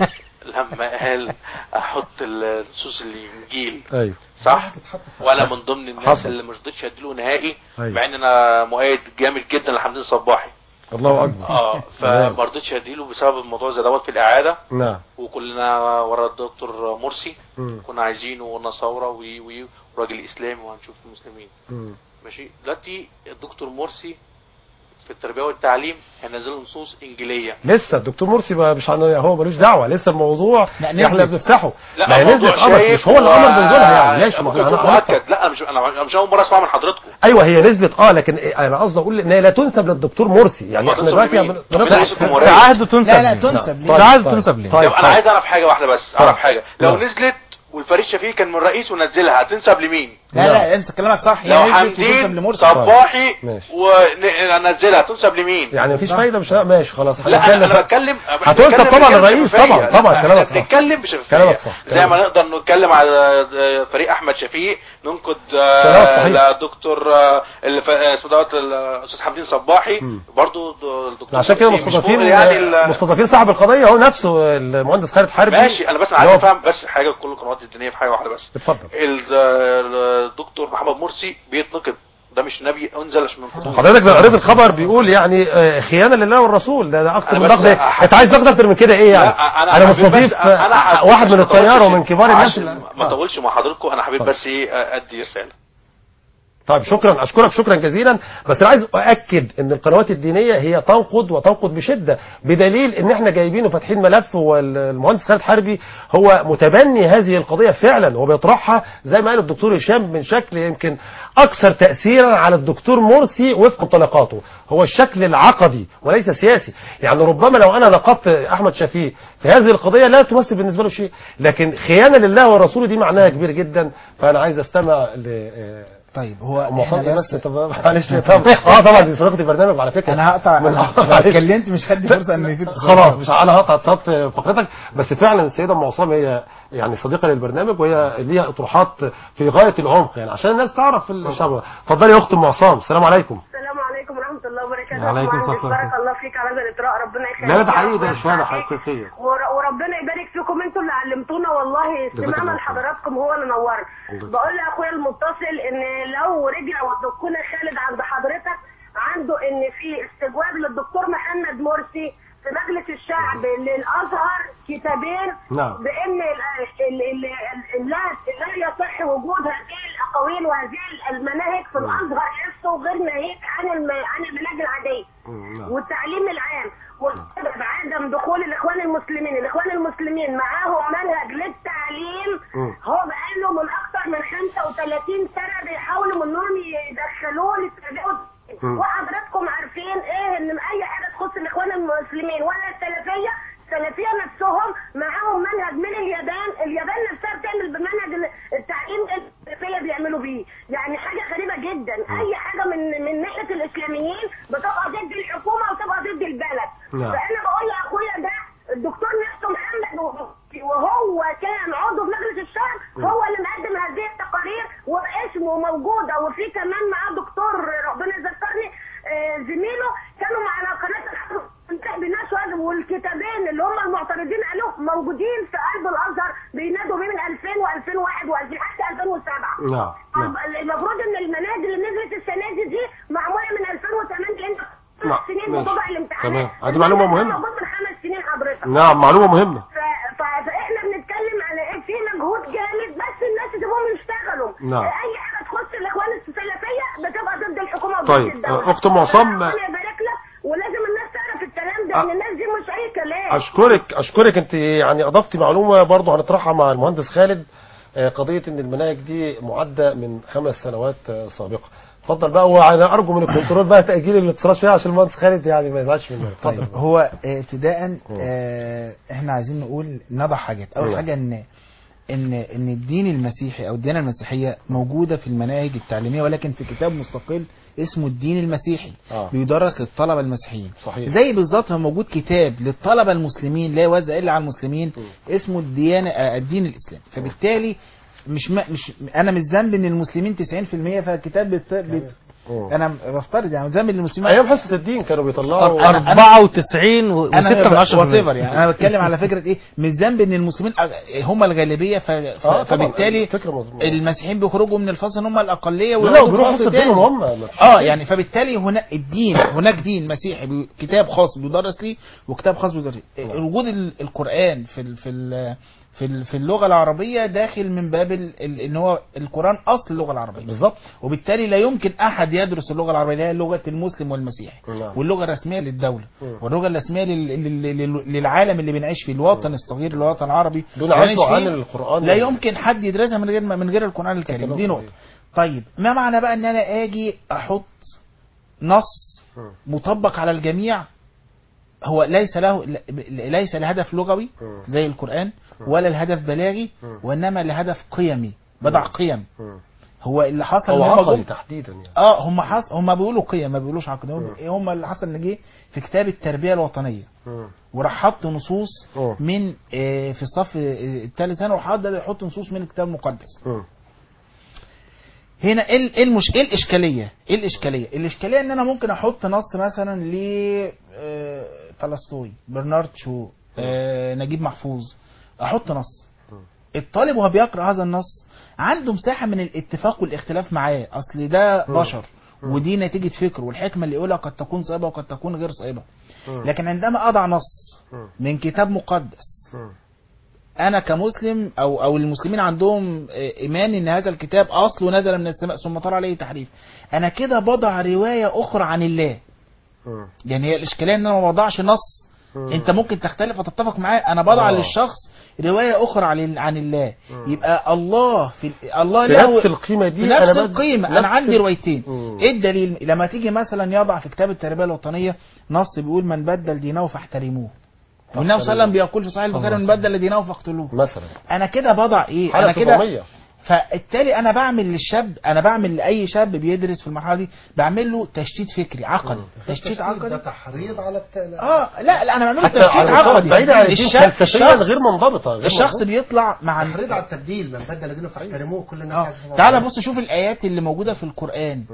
لما قال احط النصوص الانجيل ايوه صح ولا من ضمن الناس حصل. اللي ما رضيتش اديله نهائي أيوة. مع ان انا مؤيد جامد جدا لحمدين صباحي الله اكبر اه فما رضيتش اديله بسبب الموضوع زي دوت في الاعاده نعم وكلنا ورا الدكتور مرسي مم. كنا عايزينه نصارى وي وي وراجل اسلامي وهنشوف المسلمين مم. ماشي دلوقتي الدكتور مرسي في التربيه والتعليم هينزل نصوص انجيليه لسه الدكتور مرسي بقى مش عن- هو ملوش دعوه لسه الموضوع لا، احنا نزلت. بنفتحه لا ما هي الموضوع نزلت امر شايف مش هو اللي امر بنزولها يعني و- ماشي ما ممكن احنا يكون هنفتح. مؤكد لا انا مش انا أنا مش اول مره اسمع من حضرتكم ايوه هي نزلت اه لكن انا قصدي اقول ان هي لا تنسب للدكتور مرسي يعني ما احنا تنسب دلوقتي لمين؟ بن- طب بنفتح- رئيس الجمهورية. في عهده تنسب لا لا ليه؟ تنسب طيب، ليه في عهده طيب. تنسب ليه طيب. طب انا عايز اعرف حاجه واحده بس طيب. اعرف حاجه لو نعم. نزلت والفريق شفيق كان من الرئيس ونزلها هتنسب لمين لا لا انت كلامك صح لو هي نزلت وتنسب حمدين لمرسي صباحي ماشي. ونزلها تنسب لمين يعني مفيش فايده مش ماشي خلاص لا انا انا بتكلم هتنسب بتكلم طبعا بشفافية. للرئيس طبعا طبعا كلامك صح بنتكلم بشفافيه كلامك صح. زي ما نقدر نتكلم على فريق احمد شفيق ننقد كلامك آه، صحيح. الدكتور آه، اللي ف- آه، اسمه دوت الاستاذ حمدين صباحي مم. برضو الدكتور عشان كده مش فوق مستضيفين يعني ال- مستضيفين صاحب القضيه هو نفسه المهندس خالد حربي ماشي انا بس اللي عايز هو- افهم بس حاجه كل القنوات الدينيه في حاجه واحده بس اتفضل ال- الدكتور محمد مرسي بيتنقد ده مش نبي انزل عشان ننقذه حضرتك لو قريت الخبر بيقول يعني آه، خيانه لله والرسول ده, ده اكتر أنا من بس نقد إيه؟ أح- انت عايز نقد اكتر من كده ايه يعني لا، انا حبيت مستضيف بس- أنا آه، واحد من ما الطيار أطولش- ومن كبار الناس عشان اللي- ما آه. اطولش مع حضراتكم انا حبيت اتفضل. بس ايه ادي رساله طيب شكرا اشكرك شكرا جزيلا بس انا عايز اؤكد ان القنوات الدينيه هي تنقد وتنقد بشده بدليل ان احنا جايبين وفاتحين ملف والمهندس خالد حربي هو متبني هذه القضيه فعلا وبيطرحها زي ما قال الدكتور هشام من شكل يمكن اكثر تاثيرا على الدكتور مرسي وفق انطلاقاته هو الشكل العقدي وليس سياسي يعني ربما لو انا نقدت احمد شفيق في هذه القضيه لا تمثل بالنسبه له شيء لكن خيانه لله ورسوله دي معناها كبير جدا فانا عايز استمع ل طيب هو ام احنا وصلت بس بس طب معلش طب اه طبعا دي صديقتي البرنامج على فكره انا هقطع من- انا لو معلش. اتكلمت مش هدي فرصه ان في اتصال. خلاص مش انا هقطع اتصالات في فقرتك بس فعلا السيده ام عصام هي يعني صديقه للبرنامج وهي ليها اطروحات في غايه العمق يعني عشان الناس تعرف في الشبكه اتفضلي يا اخت ام عصام السلام عليكم السلام عليكم ورحمة الله وبركاته وعليكم يا السلام. باشمهندس. بارك الله فيك على هذا الاطراء ربنا يخليك لا لا ده يا حقيقي رب ده شهاده ويرفع فيك. حقيقيه ور- وربنا يبارك فيكم انتوا اللي علمتونا والله استماعنا الله لحضراتكم هو اللي نورنا الله. بقول لاخويا المتصل ان لو رجع والدكتور خالد عند حضرتك عنده ان في استجواب للدكتور محمد مرسي في مجلس الشعب للازهر كتابين نعم. بان ال- ال- ال- ال- لا لا يصح وجود هذه الاقاويل وهذه المناهج في الازهر نفسه غير ناهيك عن الم- عن المناهج العاديه نعم. والتعليم العام والسبب عدم دخول الاخوان المسلمين الاخوان المسلمين معاهم منهج للتعليم مم. هو بقاله من اكتر من 35 سنه بيحاولوا انهم يدخلوه للتجاوز مم. وحضراتكم عارفين ايه ان اي حاجه تخص الاخوان المسلمين ولا السلفيه السلفيه نفسهم معاهم منهج من اليابان اليابان نفسها بتعمل بمنهج ال- التعليم السلفيه بيعملوا بيه يعني حاجه غريبه جدا اي حاجه من من ناحيه الاسلاميين بتبقى ضد الحكومه وتبقى ضد البلد نعم. فانا بقول لاخويا ده الدكتور نفسه محمد وهو كان عضو في مجلس الشعب هو اللي مقدم هذه التقارير واسمه موجوده وفي كمان معاه دكتور ربنا يذكرني آه، زميله كانوا على قناه الحرب بيناقشوا هذا والكتابين اللي هم المعترضين قالوا موجودين في قلب الازهر بينادوا بيه من 2000 و2001 و2000 حتى 2007 نعم نعم المفروض ان المناهج اللي نزلت السنه دي دي معموله من 2008 لان نعم، خمس سنين ماشي. بتوضع الامتحانات تمام. هذه معلومة مهمة. موجود من خمس سنين حضرتك نعم معلومه مهمه ف- ف- فاحنا بنتكلم على ايه في مجهود جامد بس الناس تسيبهم يشتغلوا نعم. اي حاجه تخص الاخوان السلفيه بتبقى ضد الحكومه وضد طيب، الدوله أخت معصم- ربنا يبارك لك ولازم الناس تعرف الكلام ده ان الناس دي مش اي كلام اشكرك اشكرك انت يعني اضفتي معلومه برضه هنطرحها مع المهندس خالد آه، قضيه ان المناهج دي معده من خمس سنوات آه، سابقه اتفضل بقى وانا ارجو من الكنترول بقى تاجيل الاتصال شويه عشان المهندس خالد يعني ما يزعلش مننا اتفضل طيب هو آه، ابتداء آه، احنا عايزين نقول نضع حاجات اول نعم. حاجه ان ان ان الدين المسيحي او الديانه المسيحيه موجوده في المناهج التعليميه ولكن في كتاب مستقل اسمه الدين المسيحي آه. بيدرس للطلبه المسيحيين صحيح. زي بالظبط هو موجود كتاب للطلبه المسلمين لا يوزع الا على المسلمين اسمه الديانه آه، الدين الاسلامي فبالتالي مش ما مش انا مش ذنب ان المسلمين 90% فالكتاب بت... بت... انا بفترض يعني ذنب ان المسلمين ايام حصه الدين كانوا بيطلعوا 94 و6 من 10 وات يعني انا بتكلم على فكره ايه مش ذنب ان المسلمين أغ- هم الغالبيه ف... ف... آه، طبعاً. فبالتالي فكرة مظبوطة. المسيحيين بيخرجوا من الفصل ان هم الاقليه لا ويقعدوا في وبيروحوا فصل حصه تاني. الدين هم ما فيش اه مشكلة. يعني فبالتالي هنا الدين هناك دين مسيحي بي- كتاب خاص بيدرس ليه وكتاب خاص بيدرس ليه وجود ال- القران في ال... في ال... في ال- في اللغه العربيه داخل من باب ال- ال- ان هو القران اصل اللغه العربيه بالظبط وبالتالي لا يمكن احد يدرس اللغه العربيه اللي هي لغه المسلم والمسيحي نعم. واللغه الرسميه للدوله مم. واللغه الرسميه لل... لل... لل... للعالم اللي بنعيش فيه الوطن الصغير الوطن العربي دون اللي بنعيش عزله عن فيه. القرآن لا يعني. يمكن حد يدرسها من غير من غير القران الكريم كلام دي صحيح. نقطه طيب ما معنى بقى ان انا اجي احط نص مم. مطبق على الجميع هو ليس له ليس لهدف لغوي مم. زي القرآن ولا الهدف بلاغي مم. وإنما لهدف قيمي بضع قيم مم. هو اللي حصل او إن هم عقدي جم- تحديدا يعني اه هم حص... هم بيقولوا قيم ما بيقولوش عقد هم, هم اللي حصل ان جه في كتاب التربيه الوطنيه مم. وراح حط نصوص مم. من آه، في الصف آه، الثالث ثانوي وراح بدأ يحط نصوص من الكتاب المقدس مم. هنا ايه ال- إيه المش ايه الاشكاليه ايه الاشكاليه الاشكاليه ان انا ممكن احط نص مثلا ل آه، تولستوي برنارد شو آه، نجيب محفوظ احط نص الطالب وهو بيقرا هذا النص عنده مساحه من الاتفاق والاختلاف معاه اصل ده بشر ودي نتيجه فكر والحكمه اللي يقولها قد تكون صائبه وقد تكون غير صائبه لكن عندما اضع نص من كتاب مقدس مم. انا كمسلم او او المسلمين عندهم آه، ايمان ان هذا الكتاب اصله نزل من السماء ثم طلع عليه تحريف انا كده بضع روايه اخرى عن الله مم. يعني هي الاشكاليه ان انا ما بضعش نص مم. انت ممكن تختلف وتتفق معاه انا بضع آه. للشخص روايه اخرى عن عن الله يبقى الله في الله في له نفس القيمه دي في نفس أنا بدي- القيمه نفس انا عندي ال- روايتين مم. ايه الدليل لما تيجي مثلا يضع في كتاب التربيه الوطنيه نص بيقول من بدل دينه فاحترموه والنبي صلى الله عليه وسلم بيقول في صحيح البخاري من بدل دينه فاقتلوه مثلا انا كده بضع ايه حالة انا كده صدامية. فالتالي انا بعمل للشاب انا بعمل لاي شاب بيدرس في المرحله دي بعمل له تشتيت فكري عقدي تشتيت ده عقدي تحريض على التالي اه لا لا انا بعمل له حتى تشتيت على الصورة عقدي بعيدة عن الدين الشاب فلسفيا الشخص غير منضبطة غير الشخص منضبطة. بيطلع مع تحريض على التبديل من بدل دينه فاحترموه كل الناس اه عايزة تسمع تعال كلام. بص شوف الايات اللي موجوده في القران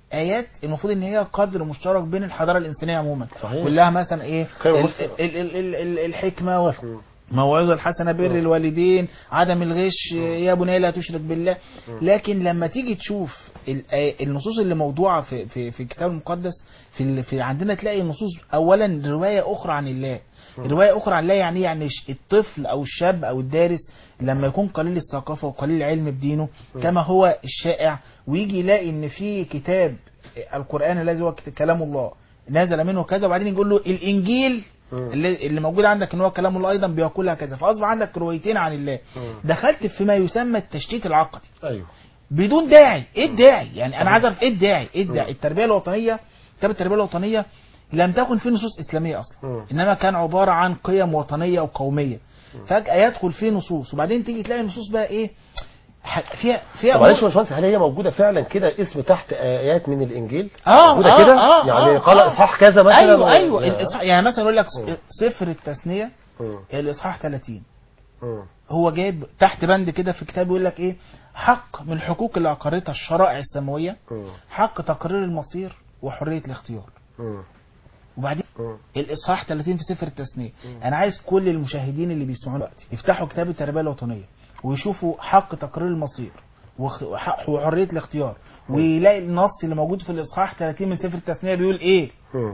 ايات المفروض ان هي قدر مشترك بين الحضاره الانسانيه عموما صحيح. كلها مثلا ايه خير ال- مسلم. ال- ال- ال- ال- الحكمه وال- موعظة الحسنة بر الوالدين عدم الغش يا بني لا تشرك بالله لكن لما تيجي تشوف ال- آه النصوص اللي موضوعة في في في الكتاب المقدس في ال- في عندنا تلاقي نصوص اولا رواية اخرى عن الله رواية اخرى عن الله يعني إيه؟ يعني ش- الطفل او الشاب او الدارس لما يكون قليل الثقافة وقليل العلم بدينه كما هو الشائع ويجي يلاقي ان في كتاب القرآن الذي هو كت- كلام الله نزل منه كذا وبعدين يقول له الانجيل اللي, اللي موجود عندك ان هو كلام الله ايضا بيقولها كذا فاصبح عندك روايتين عن الله دخلت فيما يسمى التشتيت العقدي ايوه بدون داعي ايه الداعي يعني انا عايز اعرف ايه الداعي ايه الداعي التربيه الوطنيه كتاب التربيه الوطنيه لم تكن فيه نصوص اسلاميه اصلا انما كان عباره عن قيم وطنيه وقوميه فجاه يدخل فيه نصوص وبعدين تيجي تلاقي النصوص بقى ايه ح- فيها فيها طب معلش أمور- يا باشمهندس هل هي موجوده فعلا كده اسم تحت ايات من الانجيل اه موجوده آه، كده آه، يعني آه، قال آه. اصحاح كذا مثلا ايوه و- ايوه يا. الإصحاح يعني مثلا يقول لك مم. سفر التثنيه مم. الاصحاح 30 مم. هو جايب تحت بند كده في كتاب يقول لك ايه حق من حقوق اللي عقرتها الشرائع السماويه مم. حق تقرير المصير وحريه الاختيار مم. وبعدين مم. الاصحاح 30 في سفر التثنيه انا عايز كل المشاهدين اللي بيسمعونا دلوقتي يفتحوا كتاب التربيه الوطنيه ويشوفوا حق تقرير المصير وخ- وحق- وحريه الاختيار ويلاقي النص اللي موجود في الاصحاح 30 من سفر التثنيه بيقول ايه مم.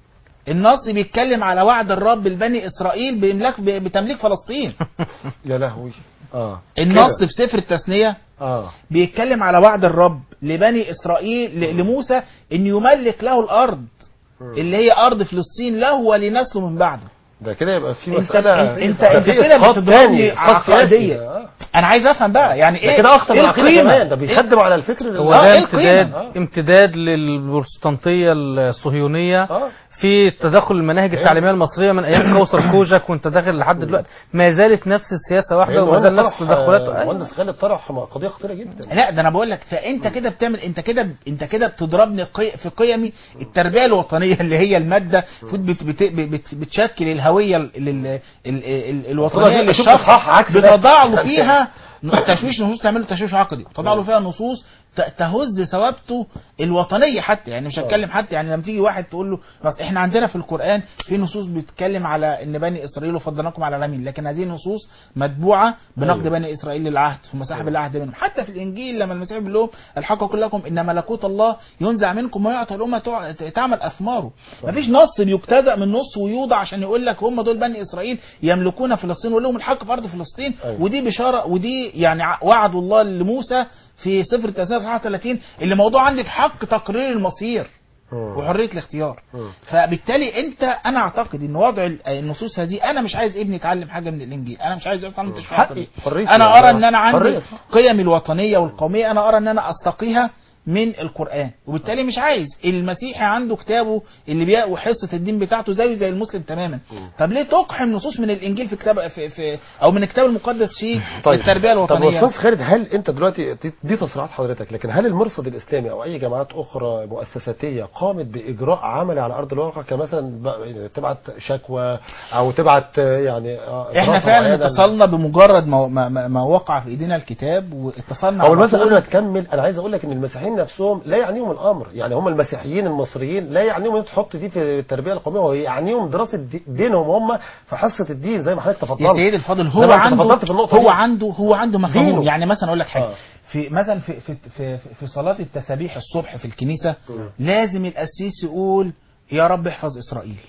النص بيتكلم على وعد الرب لبني اسرائيل باملاك ب- بتمليك فلسطين يا لهوي اه النص كده. في سفر التثنيه اه بيتكلم على وعد الرب لبني اسرائيل ل- لموسى ان يملك له الارض اللي هي ارض فلسطين له ولنسله من بعده ده كده يبقى في انت مساله انت ده انت في كده إسقاط بتضربني تاني، إسقاط عقائديه سياسي. آه. انا عايز افهم بقى يعني ده ايه كده اخطر من ايه العقيده القيمه كمان ده بيخدم على الفكر هو آه، ده إيه القيمة؟ امتداد آه. امتداد للبروتستانتيه الصهيونيه اه في تدخل المناهج التعليميه المصريه من ايام كوثر كوجك وانت داخل لحد دلوقتي ما زالت نفس السياسه واحده وما زال نفس التدخلات أيوة. مهندس خالد طرح قضيه خطيره جدا لا ده انا بقول لك فانت كده بتعمل انت كده انت كده بتضربني قي... في قيمي التربيه الوطنيه اللي هي الماده المفروض بت... بت... بت... بتشكل الهويه ال... ال... ال... ال... الوطنيه المفروض أشوف للشخص إصحاح عكس ده. بتضع له فيها تشويش نصوص تعمل له تشويش عقدي وتضع له فيها نصوص ت- تهز ثوابته الوطنيه حتى يعني مش هتكلم حتى يعني لما تيجي واحد تقول له بس احنا عندنا في القران في نصوص بتتكلم على ان بني اسرائيل وفضلناكم على العالمين لكن هذه النصوص متبوعه بنقد أيوة. بني اسرائيل للعهد ثم سحب العهد منهم حتى في الانجيل لما المسيح بيقول لهم الحق اقول لكم ان ملكوت الله ينزع منكم ويعطى الامه تع- تعمل اثماره مفيش نص بيجتزأ من نص ويوضع عشان يقول لك هم دول بني اسرائيل يملكون فلسطين ولهم الحق في ارض فلسطين أيوة. ودي بشاره ودي يعني ع- وعد الله لموسى في سفر التثنيه صحاح 30 اللي موضوع عندي في حق تقرير المصير مم. وحريه الاختيار مم. فبالتالي انت انا اعتقد ان وضع ال- النصوص هذه انا مش عايز ابني يتعلم حاجه من الانجيل انا مش عايز يتعلم تشريع حقي، وطني. حريتي انا يعني. ارى ان انا عندي حرية، صح. قيمي الوطنيه والقوميه انا ارى ان انا استقيها من القران وبالتالي مش عايز المسيحي عنده كتابه اللي بي وحصه الدين بتاعته زيه زي المسلم تماما طب ليه تقحم نصوص من الانجيل في كتاب في, في او من الكتاب المقدس في التربيه طب الوطنيه استاذ خالد هل انت دلوقتي دي- دي تصريحات حضرتك لكن هل المرصد الاسلامي او اي جماعات اخرى مؤسساتيه قامت باجراء عملي على ارض الواقع كمثلا ب- تبعت شكوى او تبعت يعني آه، احنا إجراءات فعلا معينة؟ اتصلنا بمجرد ما, ما, ما- ما وقع في ايدينا الكتاب واتصلنا او على المسألة طول. قبل ما تكمل انا عايز اقول لك ان المسيحيين نفسهم لا يعنيهم الامر يعني هم المسيحيين المصريين لا يعنيهم ان تحط دي في التربيه القوميه ويعنيهم دراسه دي- دينهم هم في حصه الدين زي ما حضرتك تفضلت يا سيدي الفاضل زي هو ما أنت عنده تفضلت في النقطة هو دي. عنده هو عنده مفهوم دينه. يعني مثلا اقول لك حاجه آه. في مثلا في في في, في صلاه التسابيح الصبح في الكنيسه لازم القسيس يقول يا رب احفظ اسرائيل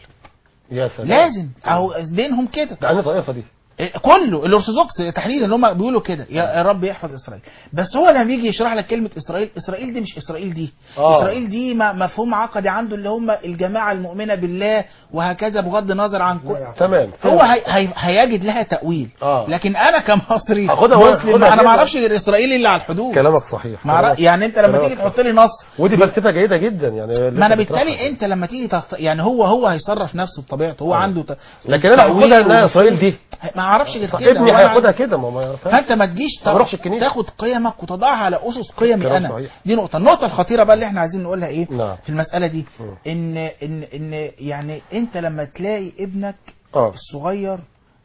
يا سلام لازم اهو دينهم كده ده انهي طائفه دي إيه، كله الارثوذكس تحديدا اللي هم بيقولوا كده يا يا رب يحفظ اسرائيل بس هو لما بيجي يشرح لك كلمه اسرائيل اسرائيل دي مش اسرائيل دي آه. اسرائيل دي م- مفهوم عقدي عنده اللي هم الجماعه المؤمنه بالله وهكذا بغض النظر عن كل تمام هو هي هي هيجد لها تاويل آه. لكن انا كمصري هاخدها- مسلم هاخدها انا كده. ما اعرفش غير اسرائيل اللي على الحدود كلامك صحيح ما أعرف- كلامك- يعني انت لما كلامك تيجي صحيح. تحط لي نص ودي فلسفه جيده جدا يعني ما انا بالتالي انت لما تيجي تخت... يعني هو هو هيصرف نفسه بطبيعته هو آه. عنده ت... لكن انا تأويل هاخدها انها ونصوص. اسرائيل دي ما اعرفش غير طب كده ابني هو أنا هياخدها كده ما ما يعرفهاش فانت ما تجيش ما بروحش الكنيسة. تاخد قيمك وتضعها على اسس قيمي كلام انا صحيح. دي نقطه النقطه الخطيره بقى اللي احنا عايزين نقولها ايه نعم. في المساله دي مم. ان ان ان يعني انت لما تلاقي ابنك اه الصغير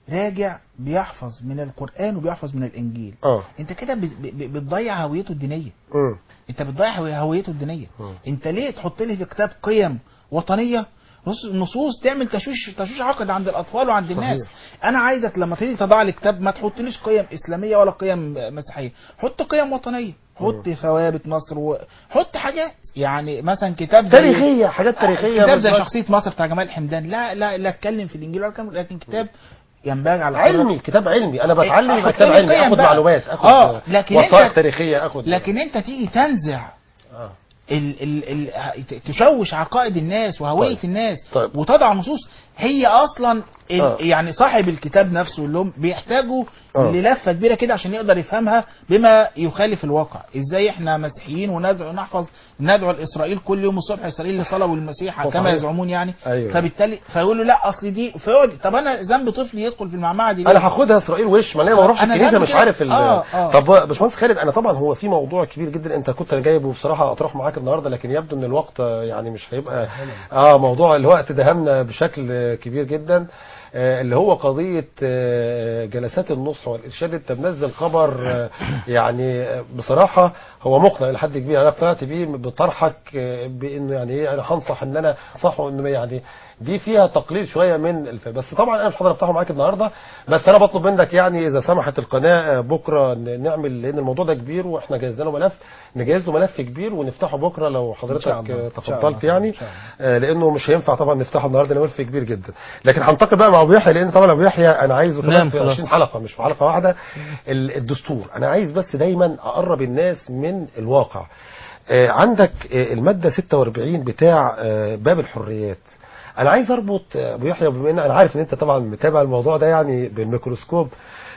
راجع بيحفظ من القرآن وبيحفظ من الإنجيل اه انت كده بت- بت- بتضيع هويته الدينية مم. انت بتضيع هوي- هويته الدينية مم. انت ليه تحط لي في كتاب قيم وطنية نص- نصوص تعمل تشويش تشويش عقد عند الاطفال وعند صحيح. الناس انا عايزك لما تيجي تضع لي كتاب ما تحطليش قيم اسلاميه ولا قيم مسيحيه حط قيم وطنيه حط ثوابت مصر وحط حاجات يعني مثلا كتاب زي تاريخية حاجات تاريخية كتاب زي بالظبط. شخصيه مصر بتاع جمال حمدان لا لا لا اتكلم في الانجيل ولا اتكلم لكن كتاب ينبغي على علمي كتاب علمي انا بتعلم إيه، يبقى كتاب أحط لي علمي قيم اخد بقى. معلومات اخد اه لكن وثائق انت تاريخيه اخد لكن انت تيجي تنزع آه. ال ال ال تشوش عقائد الناس وهويه طيب. الناس طيب. وتضع نصوص هي اصلا ال آه. يعني صاحب الكتاب نفسه اللي هم بيحتاجوا آه. للفه كبيره كده عشان يقدر يفهمها بما يخالف الواقع ازاي احنا مسيحيين وندعو نحفظ ندعو لاسرائيل كل يوم الصبح اسرائيل لصلاه والمسيح هو كما صحيح. يزعمون يعني أيوة. فبالتالي فيقولوا لا اصل دي فيقعد طب انا ذنب طفلي يدخل في المعمعه دي ليه؟ انا هاخدها اسرائيل وش ما انا ما اروحش أنا الكنيسه ذنبي مش كده. عارف ال... آه، آه. طب باشمهندس خالد انا طبعا هو في موضوع كبير جدا انت كنت جايبه بصراحه اطرحه معاك النهارده لكن يبدو ان الوقت آه، يعني مش هيبقى اه موضوع الوقت دهمنا بشكل آه، كبير جدا آه، اللي هو قضية آه، جلسات النصح والإرشاد أنت منزل خبر آه، يعني آه، بصراحة هو مقنع إلى حد كبير أنا اقتنعت بيه بطرحك آه، بإنه يعني إيه أنا هنصح إن أنا صحه إنه يعني دي فيها تقليل شوية من الف... بس طبعا أنا مش هقدر أفتحه معاك النهاردة بس أنا بطلب منك يعني إذا سمحت القناة آه، بكرة ن- نعمل لأن الموضوع ده كبير وإحنا جهزنا له ملف نجهز له ملف كبير ونفتحه بكرة لو حضرتك شاء الله. آه، إن شاء تفضلت الله. يعني إن شاء الله. آه، لانه مش هينفع طبعا نفتحه النهارده لانه ملف كبير جدا لكن هنتقل بقى مع ابو يحيى لان طبعا ابو يحيى انا عايزه كمان نعم، في خلاص. 20 حلقه مش في حلقه واحده ال- الدستور انا عايز بس دايما اقرب الناس من الواقع آه، عندك آه، الماده 46 بتاع آه، باب الحريات انا عايز اربط آه، ابو يحيى بما ان انا عارف ان انت طبعا متابع الموضوع ده يعني بالميكروسكوب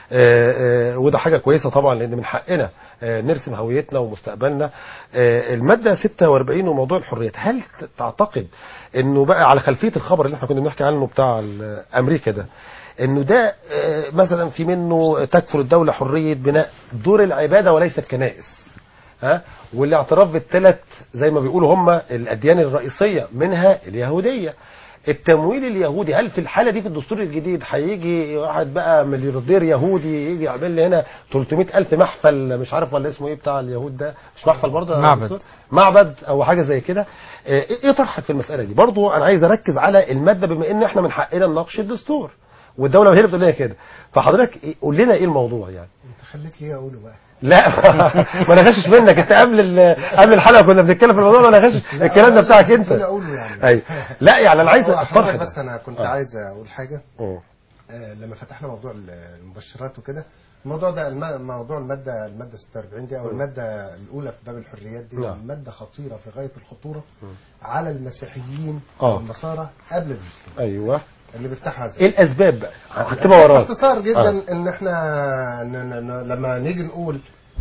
آه، آه، وده حاجه كويسه طبعا لان من حقنا آه، نرسم هويتنا ومستقبلنا آه، الماده 46 وموضوع الحريات هل ت- تعتقد انه بقى على خلفيه الخبر اللي احنا كنا بنحكي عنه بتاع ال- امريكا ده انه ده آه، مثلا في منه تكفل الدوله حريه بناء دور العباده وليس الكنائس ها والاعتراف بالثلاث زي ما بيقولوا هم الاديان الرئيسيه منها اليهوديه التمويل اليهودي هل في الحاله دي في الدستور الجديد هيجي واحد بقى ملياردير يهودي يجي يعمل لي هنا 300 الف محفل مش عارف ولا اسمه ايه بتاع اليهود ده مش محفل برضه يا معبد. دكتور؟ معبد او حاجه زي كده آه، ايه إيه طرحك في المساله دي برضه انا عايز اركز على الماده بما ان احنا من حقنا نناقش الدستور والدوله هي اللي بتقول لنا كده فحضرتك إيه- قول لنا ايه الموضوع يعني انت خليت لي اقوله بقى لا ما انا غشش منك انت قبل ال- قبل الحلقه كنا بنتكلم في الموضوع ده انا غشش الكلام ده بتاعك انت خليني اقوله يعني ايوه لا يعني انا عايز هو الطرح حضرتك ده. بس انا كنت آه. عايز اقول حاجه مم. آه، لما فتحنا موضوع المبشرات وكده الموضوع ده الم- موضوع الماده الماده 46 دي او مم. الماده الاولى في باب الحريات دي نعم. ماده خطيره في غايه الخطوره على المسيحيين آه. والنصارى قبل المسلمين ايوه اللي بيفتحها زي ايه الاسباب بقى هكتبها وراك باختصار جدا آه. ان احنا ن- ن- ن- لما نيجي نقول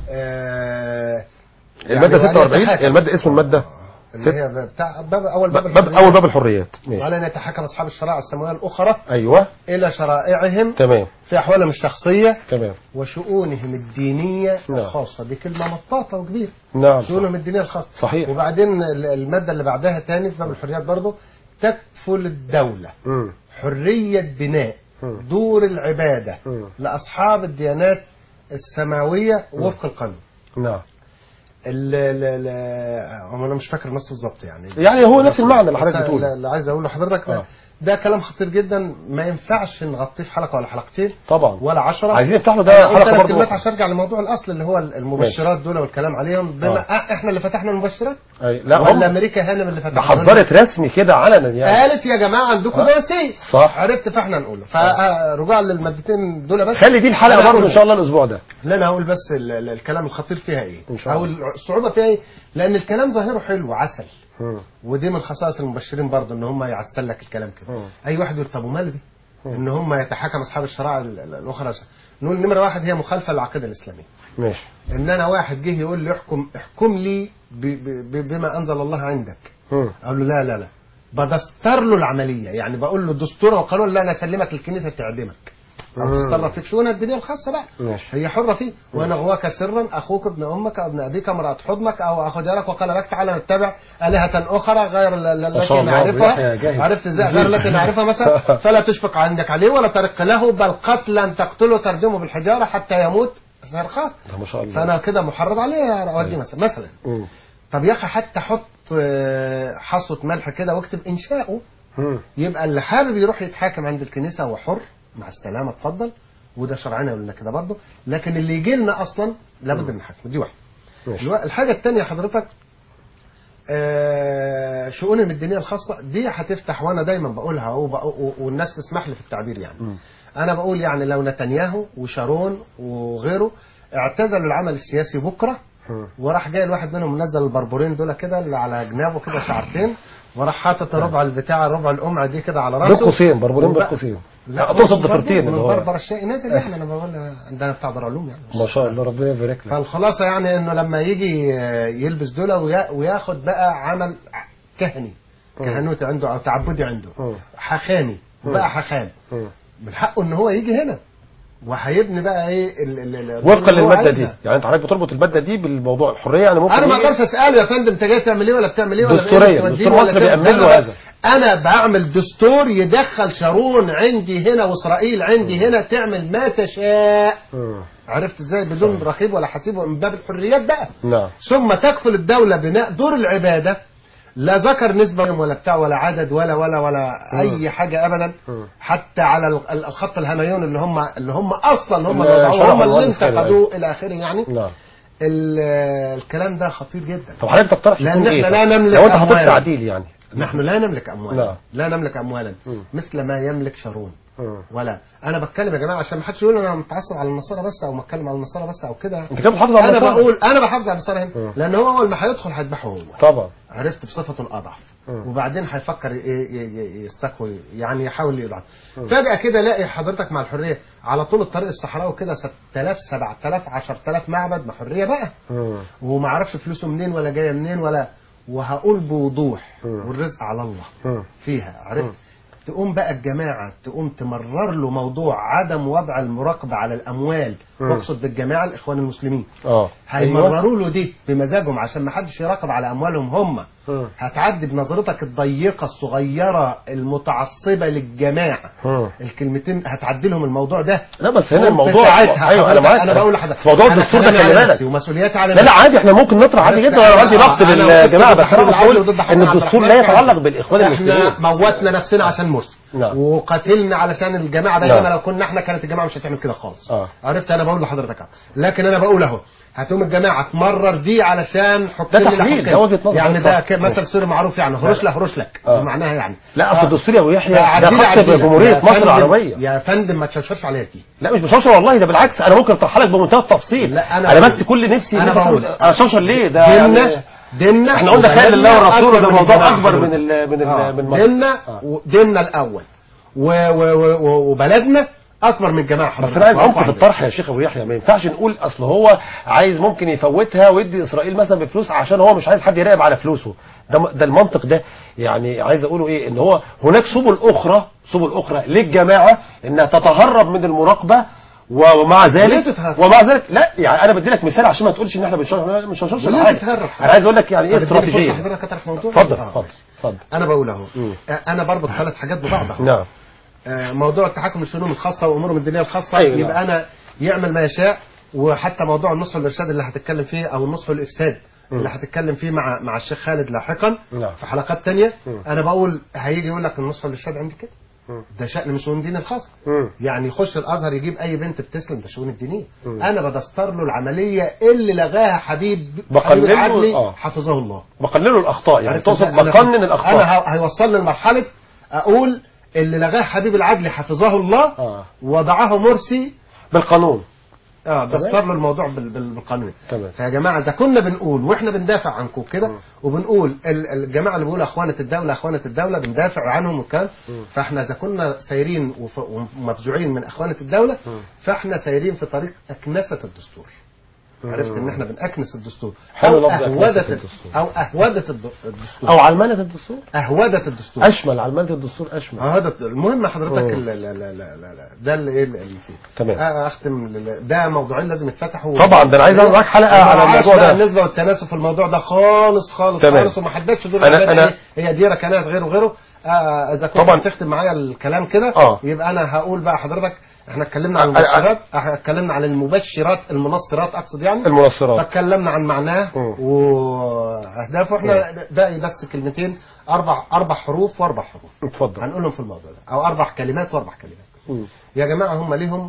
آه الماده يعني 46 يتحاكم. هي الماده اسم الماده اللي هي بتاع باب اول باب, باب اول باب الحريات ماشي وعلى ان يتحكم اصحاب الشرائع السماويه الاخرى ايوه الى شرائعهم تمام في احوالهم الشخصيه تمام وشؤونهم الدينيه نعم. الخاصه دي كلمه مطاطه وكبيره نعم شؤونهم الدينيه الخاصه صحيح. وبعدين ال- الماده اللي بعدها تاني في باب الحريات برضه تكفل الدوله مم. حريه بناء مم. دور العباده مم. لاصحاب الديانات السماويه وفق القانون نعم ال ال ال انا مش فاكر النص بالظبط يعني يعني هو نفس المعنى اللي حضرتك بس بتقوله. اللي عايز اقوله لحضرتك ده آه. ده كلام خطير جدا ما ينفعش نغطيه في حلقه ولا حلقتين طبعا ولا عشرة عايزين نفتح له ده أنا قلت حلقه ثلاث برضه كلمات عشان ارجع لموضوع الاصل اللي هو المبشرات دول والكلام عليهم بما آه. احنا اللي فتحنا المبشرات أي. لا ولا هم امريكا هانم اللي ده فتحنا حذرت رسمي كده علنا يعني قالت يا جماعه عندكم آه. جواسيس صح. عرفت فاحنا نقوله فرجوع للمادتين دول بس خلي دي الحلقه أنا برضه هقول ان شاء الله الاسبوع ده لا انا هقول بس ال- ال- الكلام الخطير فيها ايه إن شاء او الله. الصعوبه فيها ايه لان الكلام ظاهره حلو عسل مم. ودي من خصائص المبشرين برضه ان هم يعسل لك الكلام كده مم. اي واحد يقول طب ومال دي ان هم يتحكم اصحاب الشرائع ال- ال- الاخرى نقول نمره واحد هي مخالفه للعقيده الاسلاميه ماشي ان انا واحد جه يقول لي احكم احكم لي ب- ب- ب- بما انزل الله عندك مم. اقول له لا لا لا بدستر له العمليه يعني بقول له دستور وقانون لا انا اسلمك الكنيسه تعدمك او مم. تتصرف فيك شؤونها الدينيه الخاصه بقى ماشي هي حره فيه وان غواك سرا اخوك ابن امك او ابن ابيك امراه حضنك او اخو جارك وقال لك تعالى نتبع الهه اخرى غير ال- ال- ما شاء التي الله، يحيى نعرفها جاهز. عرفت ازاي غير التي نعرفها مثلا فلا تشفق عندك عليه ولا ترق له بل قتلا تقتله ترجمه بالحجاره حتى يموت سرقات ده ما شاء الله فانا كده محرض عليه اودي مثلا مثلا مم. طب يا اخي حتى حط آه، حصوه ملح كده واكتب انشاؤه مم. يبقى اللي حابب يروح يتحاكم عند الكنيسه هو حر مع السلامه اتفضل وده شرعنا يقول لنا كده برضه لكن اللي يجي لنا اصلا لابد من نحاكمه دي واحده ماشي. الوا- الحاجه الثانيه حضرتك آه، شؤونهم الدينيه الخاصه دي هتفتح وانا دايما بقولها وبق- و- والناس تسمح لي في التعبير يعني مم. انا بقول يعني لو نتنياهو وشارون وغيره اعتزلوا العمل السياسي بكره مم. وراح جاي الواحد منهم منزل البربورين دول كده اللي على جنابه كده شعرتين وراح حاطط ربع البتاع ربع القمعه دي كده على راسه بين قوسين بربرين بين وبقى- قوسين لا تقصد ضفيرتين من اللي هو بربر الشيء نازل يعني انا بقول ده انا بتاع دار علوم يعني ما شاء الله ربنا يبارك لك فالخلاصه يعني انه لما يجي يلبس دول ويا- وياخد بقى عمل كهني كهنوتي عنده او تعبدي عنده مم. حخاني وبقى حخام مم. من حقه ان هو يجي هنا وهيبني بقى ايه ال- ال- ال- وفقا اللي هو للماده دي عايزها. يعني انت حضرتك بتربط الماده دي بالموضوع الحريه يعني ممكن انا ما يجي- اقدرش اساله يا فندم انت جاي تعمل ايه ولا بتعمل ايه ولا بإيه دستوريا، بتوديني دستور ولا مصر بتعمل- بيأمن له أنا- هذا. انا بعمل دستور يدخل شارون عندي هنا واسرائيل عندي هنا تعمل ما تشاء مم. عرفت ازاي بدون رقيب ولا حسيب من باب الحريات بقى نعم ثم تكفل الدولة بناء دور العبادة لا ذكر نسبة ولا بتاع ولا عدد ولا ولا ولا أي حاجة أبدا مم. حتى على ال- ال- الخط الهميون اللي هم اللي هم أصلا هم اللي اللي وضعوه، شرحوا هم اللي المهندس خالد، انتقدوه إلى آخره يعني نعم ال- الكلام ده خطير جدا طب حضرتك تقترح لأن يكون إحنا ايه لا طب؟ نملك لو انت حطيت أموالا. تعديل يعني نحن لا نملك أموالا نعم. لا نملك أموالا مم. مثل ما يملك شارون مم. ولا انا بتكلم يا جماعه عشان ما حدش يقول انا متعصب على النصارى بس او بتكلم على النصارى بس او كده انت كده بتحافظ على انا النصارى. بقول انا بحافظ على النصارى هنا مم. لان هو اول ما هيدخل هيذبحه هو طبعا عرفت بصفته الاضعف مم. وبعدين هيفكر ي- ي- ي- يستقوي يعني يحاول يضعف فجاه كده الاقي حضرتك مع الحريه على طول الطريق الصحراوي كده 6000 7000 10000 معبد ما حريه بقى مم. وما اعرفش فلوسه منين ولا جايه منين ولا وهقول بوضوح مم. والرزق على الله مم. فيها عرفت مم. تقوم بقى الجماعة تقوم تمرر له موضوع عدم وضع المراقبة على الأموال مم. واقصد بالجماعة الإخوان المسلمين اه هيمرروا له دي بمزاجهم عشان ما حدش يراقب على أموالهم هم مم. هتعدي بنظرتك الضيقة الصغيرة المتعصبة للجماعة مم. الكلمتين هتعدي لهم الموضوع ده لا بس هنا وانت الموضوع ساعتها ايوه انا حضرتك- معاك انا بقول لحضرتك موضوع أنا الدستور ده كلامي خلي على بالك نفسي ومسؤوليتي على لا لا نفسي. عادي احنا ممكن نطرح عادي بس جدا وانا عندي أنا- نقد أنا للجماعه وقفت بس انا ضد حسن بقول وضد ان حسن عبد الدستور الرحمن لا يتعلق كان. بالاخوان احنا المسلمين موتنا نفسنا عشان مرسي نعم. وقاتلنا علشان الجماعه نعم. بينما لو كنا احنا كانت الجماعه مش هتعمل كده خالص آه. عرفت انا بقول لحضرتك أهو. لكن انا بقول اهو هتقوم الجماعه تمرر دي علشان حكم ده تحليل، ده وجهة نظر يعني صح. ده ك- مثل سوري معروف يعني هرش له هرش لك آه. معناها يعني لا اصل الدستور يا ابو يحيى ده فعديلة خاص عديلة. بجمهوريه يا مصر فندم- العربيه يا فندم ما تشوشرش عليا دي لا مش بشوشر والله ده بالعكس انا ممكن اطرحها لك بمنتهى التفصيل لا، انا, أنا بس بقول- كل نفسي أنا إن أنت بقول. تقول- انا شوشر ليه ده ديننا يعني ديننا احنا قلنا خير الله والرسول ده أكبر من موضوع الجماعة اكبر حضرتك. من ال من آه. ال من مصر ديننا آه. و- ديننا الاول و و و و وبلدنا اكبر من الجماعه بس حضرتك انا عايز عمق في وأقوى الطرح يا شيخ ابو يحيى ما ينفعش نقول اصل هو عايز ممكن يفوتها ويدي اسرائيل مثلا بفلوس عشان هو مش عايز حد يراقب على فلوسه ده ده المنطق ده يعني عايز اقوله ايه ان هو هناك سبل اخرى سبل اخرى للجماعه انها تتهرب من المراقبه ومع ليه ذلك تتهرب؟ ومع ذلك لا يعني انا بدي لك مثال عشان ما تقولش ان احنا بنشرح مش هنشرح وليه حاجه تتهرب؟ انا عايز اقول لك يعني ايه طب اديني فرصة استراتيجيه حضرتك اطرح موضوع اتفضل آه. اتفضل اتفضل انا بقول اهو مم. آه، انا بربط ثلاث حاجات ببعضها نعم آه، موضوع التحكم الشؤون الخاصه وامورهم الدينيه الخاصه أيوة، يبقى نعم. انا يعمل ما يشاء وحتى موضوع النصح والارشاد اللي هتتكلم فيه او النصح والافساد اللي هتتكلم فيه مع مع الشيخ خالد لاحقا نعم. في حلقات تانية مم. انا بقول هيجي يقول لك النصح والارشاد عندي كده مم. ده شأن من شؤون الدين الخاص مم. يعني يخش الازهر يجيب اي بنت بتسلم ده شؤون الدينيه مم. انا بدستر له العمليه اللي لغاها حبيب بقلل حبيب له- العدلي آه. حفظه الله بقللوا الاخطاء يعني عرفت تقصد إزاي؟ أنا بقنن كنت- الاخطاء انا ه- هيوصلني لمرحله اقول اللي لغاه حبيب العدل حفظه الله آه. وضعه مرسي بالقانون اه دستر له الموضوع بال- بال- بالقانون تمام. فيا جماعه ده كنا بنقول واحنا بندافع عنكم كده وبنقول ال- الجماعه اللي بيقولوا اخوانه الدوله اخوانه الدوله بندافع عنهم والكلام فاحنا اذا كنا سايرين وف- ومفزوعين من اخوانه الدوله فاحنا سايرين في طريق اكنسه الدستور عرفت ان احنا بنأكنس الدستور حلو او لفظ أكنسة اهودت الدستور. او اهودت الد- الدستور او علمانه الدستور اهودت الدستور اشمل علمانه الدستور اشمل اهودت المهم حضرتك مم. ال- ال- ال- ال- ال- ال- ده اللي ايه اللي فيه تمام. آه، اختم ال- ده موضوعين لازم يتفتحوا طبعا ده انا عايز اعمل معاك حلقه على ما الموضوع بقى ده النسبه والتناسب في الموضوع ده خالص خالص تمام. خالص وما حددش دور أنا- العبادة أنا- إيه، هي ديره كناس غيره غيره آه اذا كنت طبعا. هتختم معايا الكلام كده آه. يبقى انا هقول بقى حضرتك احنا اتكلمنا عن أ- أ- المبشرات احنا اتكلمنا عن المبشرات المنصرات اقصد يعني المنصرات فاتكلمنا عن معناه مم. واهدافه احنا باقي بس كلمتين اربع اربع حروف واربع حروف اتفضل هنقولهم في الموضوع ده او اربع كلمات واربع كلمات مم. يا جماعه هم ليهم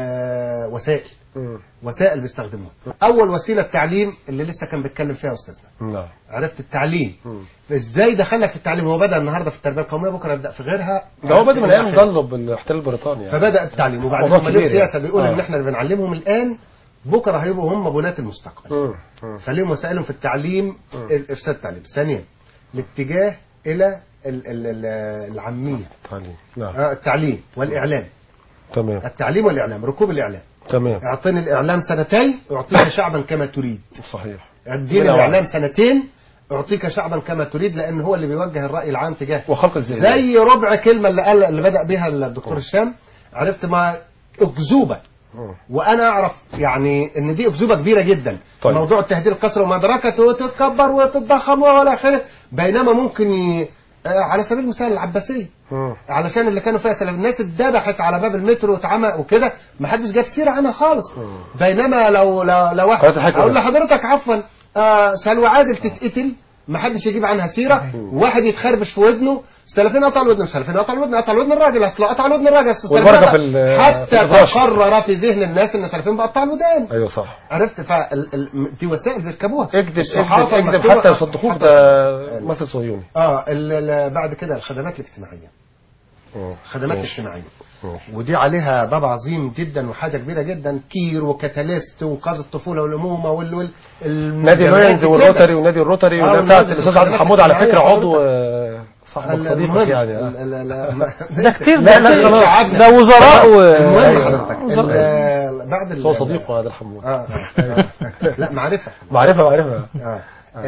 آه وسائل مم. وسائل بيستخدموها اول وسيله التعليم اللي لسه كان بيتكلم فيها استاذنا نعم عرفت التعليم مم. فازاي دخلك في التعليم هو بدا النهارده في التربيه القوميه بكره يبدا في غيرها ده هو بدا من ايام الآخر. ضلوا بالاحتلال البريطاني يعني. فبدا التعليم وبعدين موضوع هم لهم كبير يعني. سياسه بيقول آه. ان احنا اللي بنعلمهم الان بكره هيبقوا هم بناة المستقبل مم. مم. فليهم وسائلهم في التعليم افساد التعليم ثانيا الاتجاه الى ال- ال- ال- العاميه تعليم نعم آه، التعليم والاعلام تمام التعليم والاعلام ركوب الاعلام تمام اعطيني الاعلام سنتين اعطيك شعبا كما تريد صحيح اديني من الاعلام أوعى. سنتين اعطيك شعبا كما تريد لان هو اللي بيوجه الراي العام تجاه وخلق الذهن زي ربع كلمه اللي قال اللي بدا بها الدكتور هشام عرفت ما اكذوبه مم. وانا اعرف يعني ان دي اكذوبه كبيره جدا طيب. موضوع التهدير القسري وما ادراك وتتكبر وتتضخم والى اخره بينما ممكن ي... آه، على سبيل المثال العباسيه مم. علشان اللي كانوا فيها سلف الناس اتذبحت على باب المترو واتعمى وكده ما حدش جاب سيره عنها خالص بينما لو لو, لو واحد قرأت حكمة اقول بس. لحضرتك عفوا آه سلوى عادل تتقتل ما حدش يجيب عنها سيره واحد يتخربش في ودنه سلفين قطع الودن سلفين قطع الودن قطع الودن الراجل اصل قطع الودن الراجل أصل سلفين والبركة قطع- في ال- حتى في الفراش. تقرر في ذهن الناس ان سلفين بقطع الودان ايوه صح عرفت فال ال- دي وسائل بيركبوها اكذب اكذب الصحافة اكذب المكتوبة- حتى يصدقوك ده مثل صهيوني اه ال- ال- بعد كده الخدمات الاجتماعيه مم. خدمات ماشي. اجتماعيه ماشي. ودي عليها باب عظيم جدا وحاجه كبيره جدا كير وكتاليست وانقاذ الطفوله والامومه وال وال ال- نادي الجمعيات لوينز كده. والروتري ونادي الروتري آه، واللي بتاعت والنادي الاستاذ عبد الخدمات محمود على فكره الاجتماعية عضو حضرتك. آه، صاحبك المهم صديقك يعني ال- آه. ال- ال- ده كتير لا، ده لا، كتير. خلاص. ده وزراء و المهم أيوة. حضرتك وزراء. ال- بعد ال- هو صديقه هذا الحمود آه، آه، آه. لا معرفه معرفه معرفه اه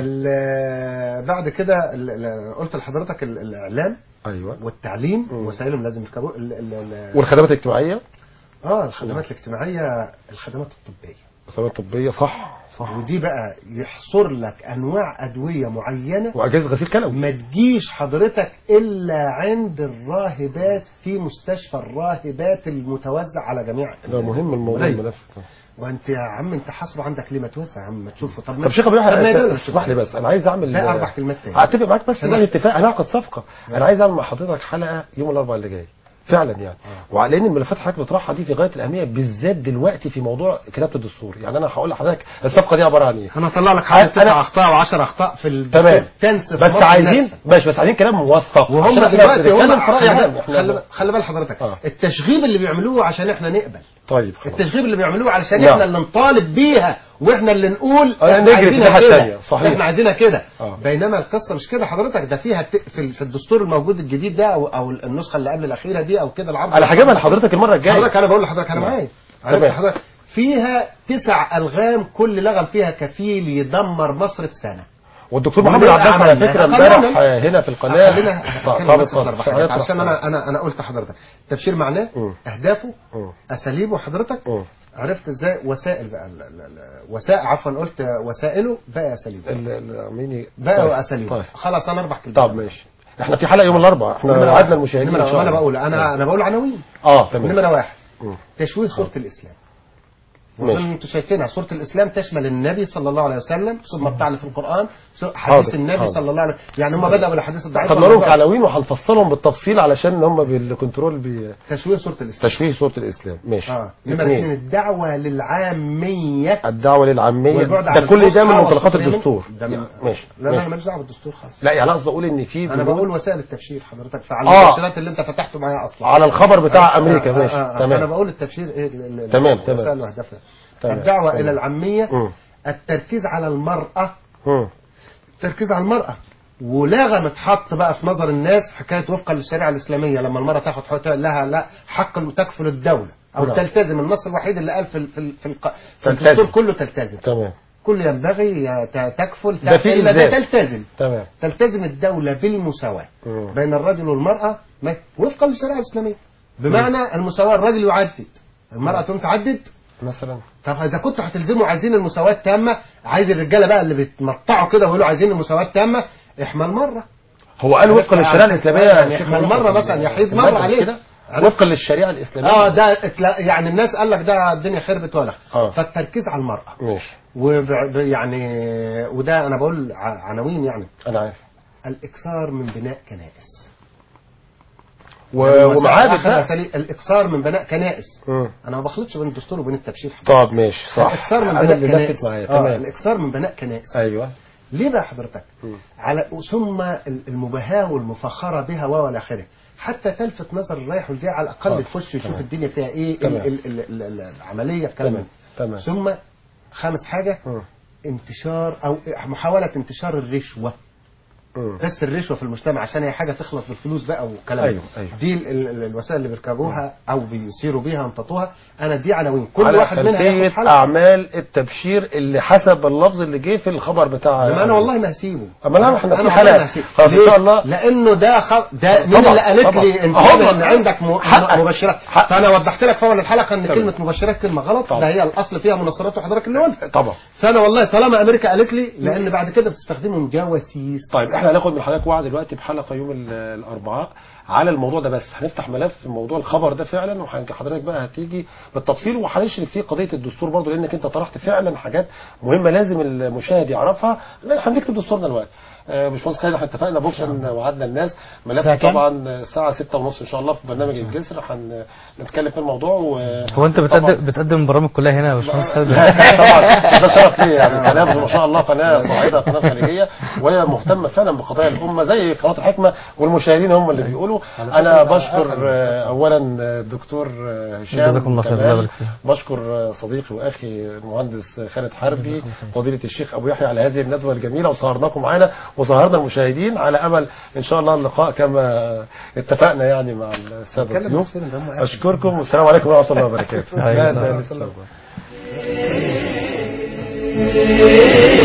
ال- بعد كده ال- ال- قلت لحضرتك ال- الاعلام ايوه والتعليم وسائلهم لازم يركبوا ال- ال- ال- والخدمات الاجتماعيه اه الخدمات الاجتماعيه الخدمات الطبيه الخدمات الطبيه صح صح ودي بقى يحصر لك انواع ادويه معينه واجهزه غسيل كلوي ما تجيش حضرتك الا عند الراهبات في مستشفى الراهبات المتوزع على جميع ده مهم الموضوع ولاية. الملف وانت يا عم انت حاسبه عندك ليه ما توزع يا عم ما تشوفه طب ما طب شيخ ابو طب ما يحيى يدل. اسمح لي بس انا عايز اعمل لا اربع كلمات تاني هتفق معاك بس أنا- ده اتفاق هنعقد صفقه انا عايز اعمل مع حضرتك حلقه يوم الاربعاء اللي جاي فعلا يعني ولان الملفات اللي حضرتك بتطرحها دي في غايه الاهميه بالذات دلوقتي في موضوع كتابه الدستور يعني انا هقول لحضرتك الصفقه دي عباره عن ايه انا هطلع لك حوالي أنا- تسع اخطاء و10 اخطاء في الدستور تمام تنسف بس مصر عايزين نفسها. ماشي بس عايزين كلام موثق وهم عشان احنا دلوقتي بنتكلم هم في رأي عام. خلي, احنا خلي, خلي بال حضرتك آه. التشغيب اللي بيعملوه عشان احنا نقبل طيب خلاص التشغيب اللي بيعملوه علشان نعم. احنا اللي نطالب بيها واحنا اللي نقول آه، احنا نجري في عايزينها الناحية كده التانية، صحيح. احنا عايزينها كده آه. بينما القصه مش كده حضرتك ده فيها ت- في في الدستور الموجود الجديد ده او او النسخه اللي قبل الاخيره دي او كده العرض انا هجيبها لحضرتك المره الجايه حضرتك انا بقول لحضرتك انا نعم. معايا عرفت تمام. حضرتك فيها تسع الغام كل لغم فيها كفيل يدمر مصر في سنه والدكتور محمد ونبقى عباس على عملنا. فكره خلينا- امبارح آه، هنا في القناه خلينا طب- أتكلم طب- بس في طب- أربع طب- حاجات هيطرح. عشان انا انا انا قلت لحضرتك التبشير معناه مم. اهدافه مم. اساليبه حضرتك مم. عرفت ازاي وسائل بقى ال- ال- ال- وسائل عفوا قلت وسائله بقى اساليبه ال- ال- عميني بقى طيب. واساليبه طيب خلاص انا اربع كلمات طب ماشي احنا في حلقه يوم الاربعاء احنا نمرة وعدنا واحد. المشاهدين نمرة إن شاء واحد. انا الله. بقول انا انا بقول عناوين اه تمام نمرة واحد مم. تشويه صورة الإسلام ماشي. وزي ما انتم شايفينها صورة الإسلام تشمل النبي صلى الله عليه وسلم ثم الطعن في القرآن ثم حديث حاضر، النبي حاضر. صلى الله عليه وسلم يعني هم بدأوا بالأحاديث الضعيفة طب نقولهم والموضوع- كعناوين وهنفصلهم بالتفصيل علشان هم بالكنترول بي... تشويه صورة الإسلام تشويه صوره الاسلام ماشي اه نمرة اثنين. اثنين الدعوة للعامية الدعوه للعاميه والبعد عن ده كل ده الفصحى من منطلقات والصوفية من- الدستور ده من- ماشي لا لا انا ماشي. ماليش دعوة بالدستور خالص لا يعني قصدي اقول ان في انا بنود بقول وسائل التبشير حضرتك فعلى آه. المبشرات اللي انت فتحته معايا اصلا على الخبر بتاع آه، امريكا آه، ماشي آه، آه. تمام انا بقول التبشير ايه ال- ال- تمام، الوسائل تمام. واهدافها تمام. الدعوة تمام. الى العامية مم. التركيز على المرأة مم. التركيز على المرأة ولغم اتحط بقى في نظر الناس حكايه وفقا للشريعه الاسلاميه لما المراه تاخد حقوق لها لا حق تكفل الدوله او نعم. تلتزم النص الوحيد اللي قال في ال- في ال- في, الق- في تلتزم. الدستور كله تلتزم تمام كل ينبغي ت- تكفل ده في الا ده إلزام. تلتزم تمام تلتزم الدوله بالمساواه مم. بين الرجل والمراه ما- وفقا للشريعه الاسلاميه بمعنى المساواه الرجل يعدد المراه تقوم تعدد مثلا طب اذا كنتوا هتلزموا عايزين المساواه التامه عايز الرجاله بقى اللي بيتمطعوا كده ويقولوا عايزين المساواه التامه احمل مره هو قال وفقا للشريعه الاسلاميه يعني شيخ احمل محمد مره في مثلا يحيد المادة مره مش عليه كده وفقا للشريعه الاسلاميه اه ده اتلا- يعني الناس قال لك ده الدنيا خربت ولا آه. فالتركيز على المراه ماشي ويعني وده انا بقول ع- عناوين يعني انا عارف الاكثار من بناء كنائس و- يعني ومعابد آخر بقى. مسالي- الاكثار من بناء كنائس مم. انا ما بخلطش بين الدستور وبين التبشير طب ماشي صح الاكثار من انا بناء اللي كنائس لفت معايا آه تمام الاكثار من بناء كنائس ايوه ليه بقى حضرتك مم. على ثم المباهاة والمفاخرة بها والى اخره حتى تلفت نظر الرايح والجاي على الاقل آه. تخش يشوف تمام. الدنيا فيها ايه ال- تمام. ال- ال- ال- ال- العملية في كلام تمام تمام ثم خامس حاجة مم. انتشار او محاولة انتشار الرشوة مم. بس الرشوة في المجتمع عشان هي حاجة تخلص بالفلوس بقى والكلام أيوة، أيوة. دي ال- ال- الوسائل اللي بيركبوها او بيسيروا بيها ينططوها انا دي عناوين كل على واحد منها خلفية ياخد حلقة اعمال التبشير اللي حسب اللفظ اللي جه في الخبر بتاع ما انا والله ما هسيبه اما لا احنا في والله حلقه ما هسيبه. خلاص ان ليه؟ شاء الله لانه ده خ... ده مين طبعا، اللي قالت طبعا. لي انت أهو ان عندك م... حقك. مبشرات حقك. فانا وضحت لك في اول الحلقه ان تمام. كلمه مبشرات كلمه غلط طبعا. ده هي الاصل فيها مناصرات وحضرتك اللي قلت طبعا فانا والله طالما امريكا قالت لي لان بعد كده بتستخدمهم جواسيس طيب احنا هناخد من حضرتك وعد دلوقتي بحلقه يوم ال- الاربعاء على الموضوع ده بس هنفتح ملف في موضوع الخبر ده فعلا وحضرتك بقى هتيجي بالتفصيل وهنشرك فيه قضيه الدستور برضو لانك انت طرحت فعلا حاجات مهمه لازم المشاهد يعرفها لا هنكتب دستورنا دلوقتي آه، باشمهندس خالد احنا اتفقنا بكره وعدنا الناس ملف الساعة كام؟ طبعا الساعه 6 ونص ان شاء الله في برنامج الجسر هنتكلم في الموضوع و... هو انت طبعاً- بتقدم بتقدم البرامج كلها هنا يا باشمهندس خالد طبعا ده شرف لي يعني قناه ما شاء الله قناه صاعده قناه خليجيه وهي مهتمه فعلا بقضايا الامه زي قناه الحكمه والمشاهدين هم اللي بيقولوا انا بشكر آه، اولا الدكتور آه، هشام جزاكم الله خير، الله كمال. يبارك فيك. بشكر آه، صديقي واخي المهندس خالد حربي فضيله الشيخ ابو يحيى على هذه الندوه الجميله وسهرناكم معانا وسهرنا المشاهدين على امل ان شاء الله اللقاء كما اتفقنا يعني مع الساده نتكلم الضيوف نفسنا ده هم اشكركم والسلام عليكم ورحمه الله وبركاته عليكم لا، السلام. لا، لسه.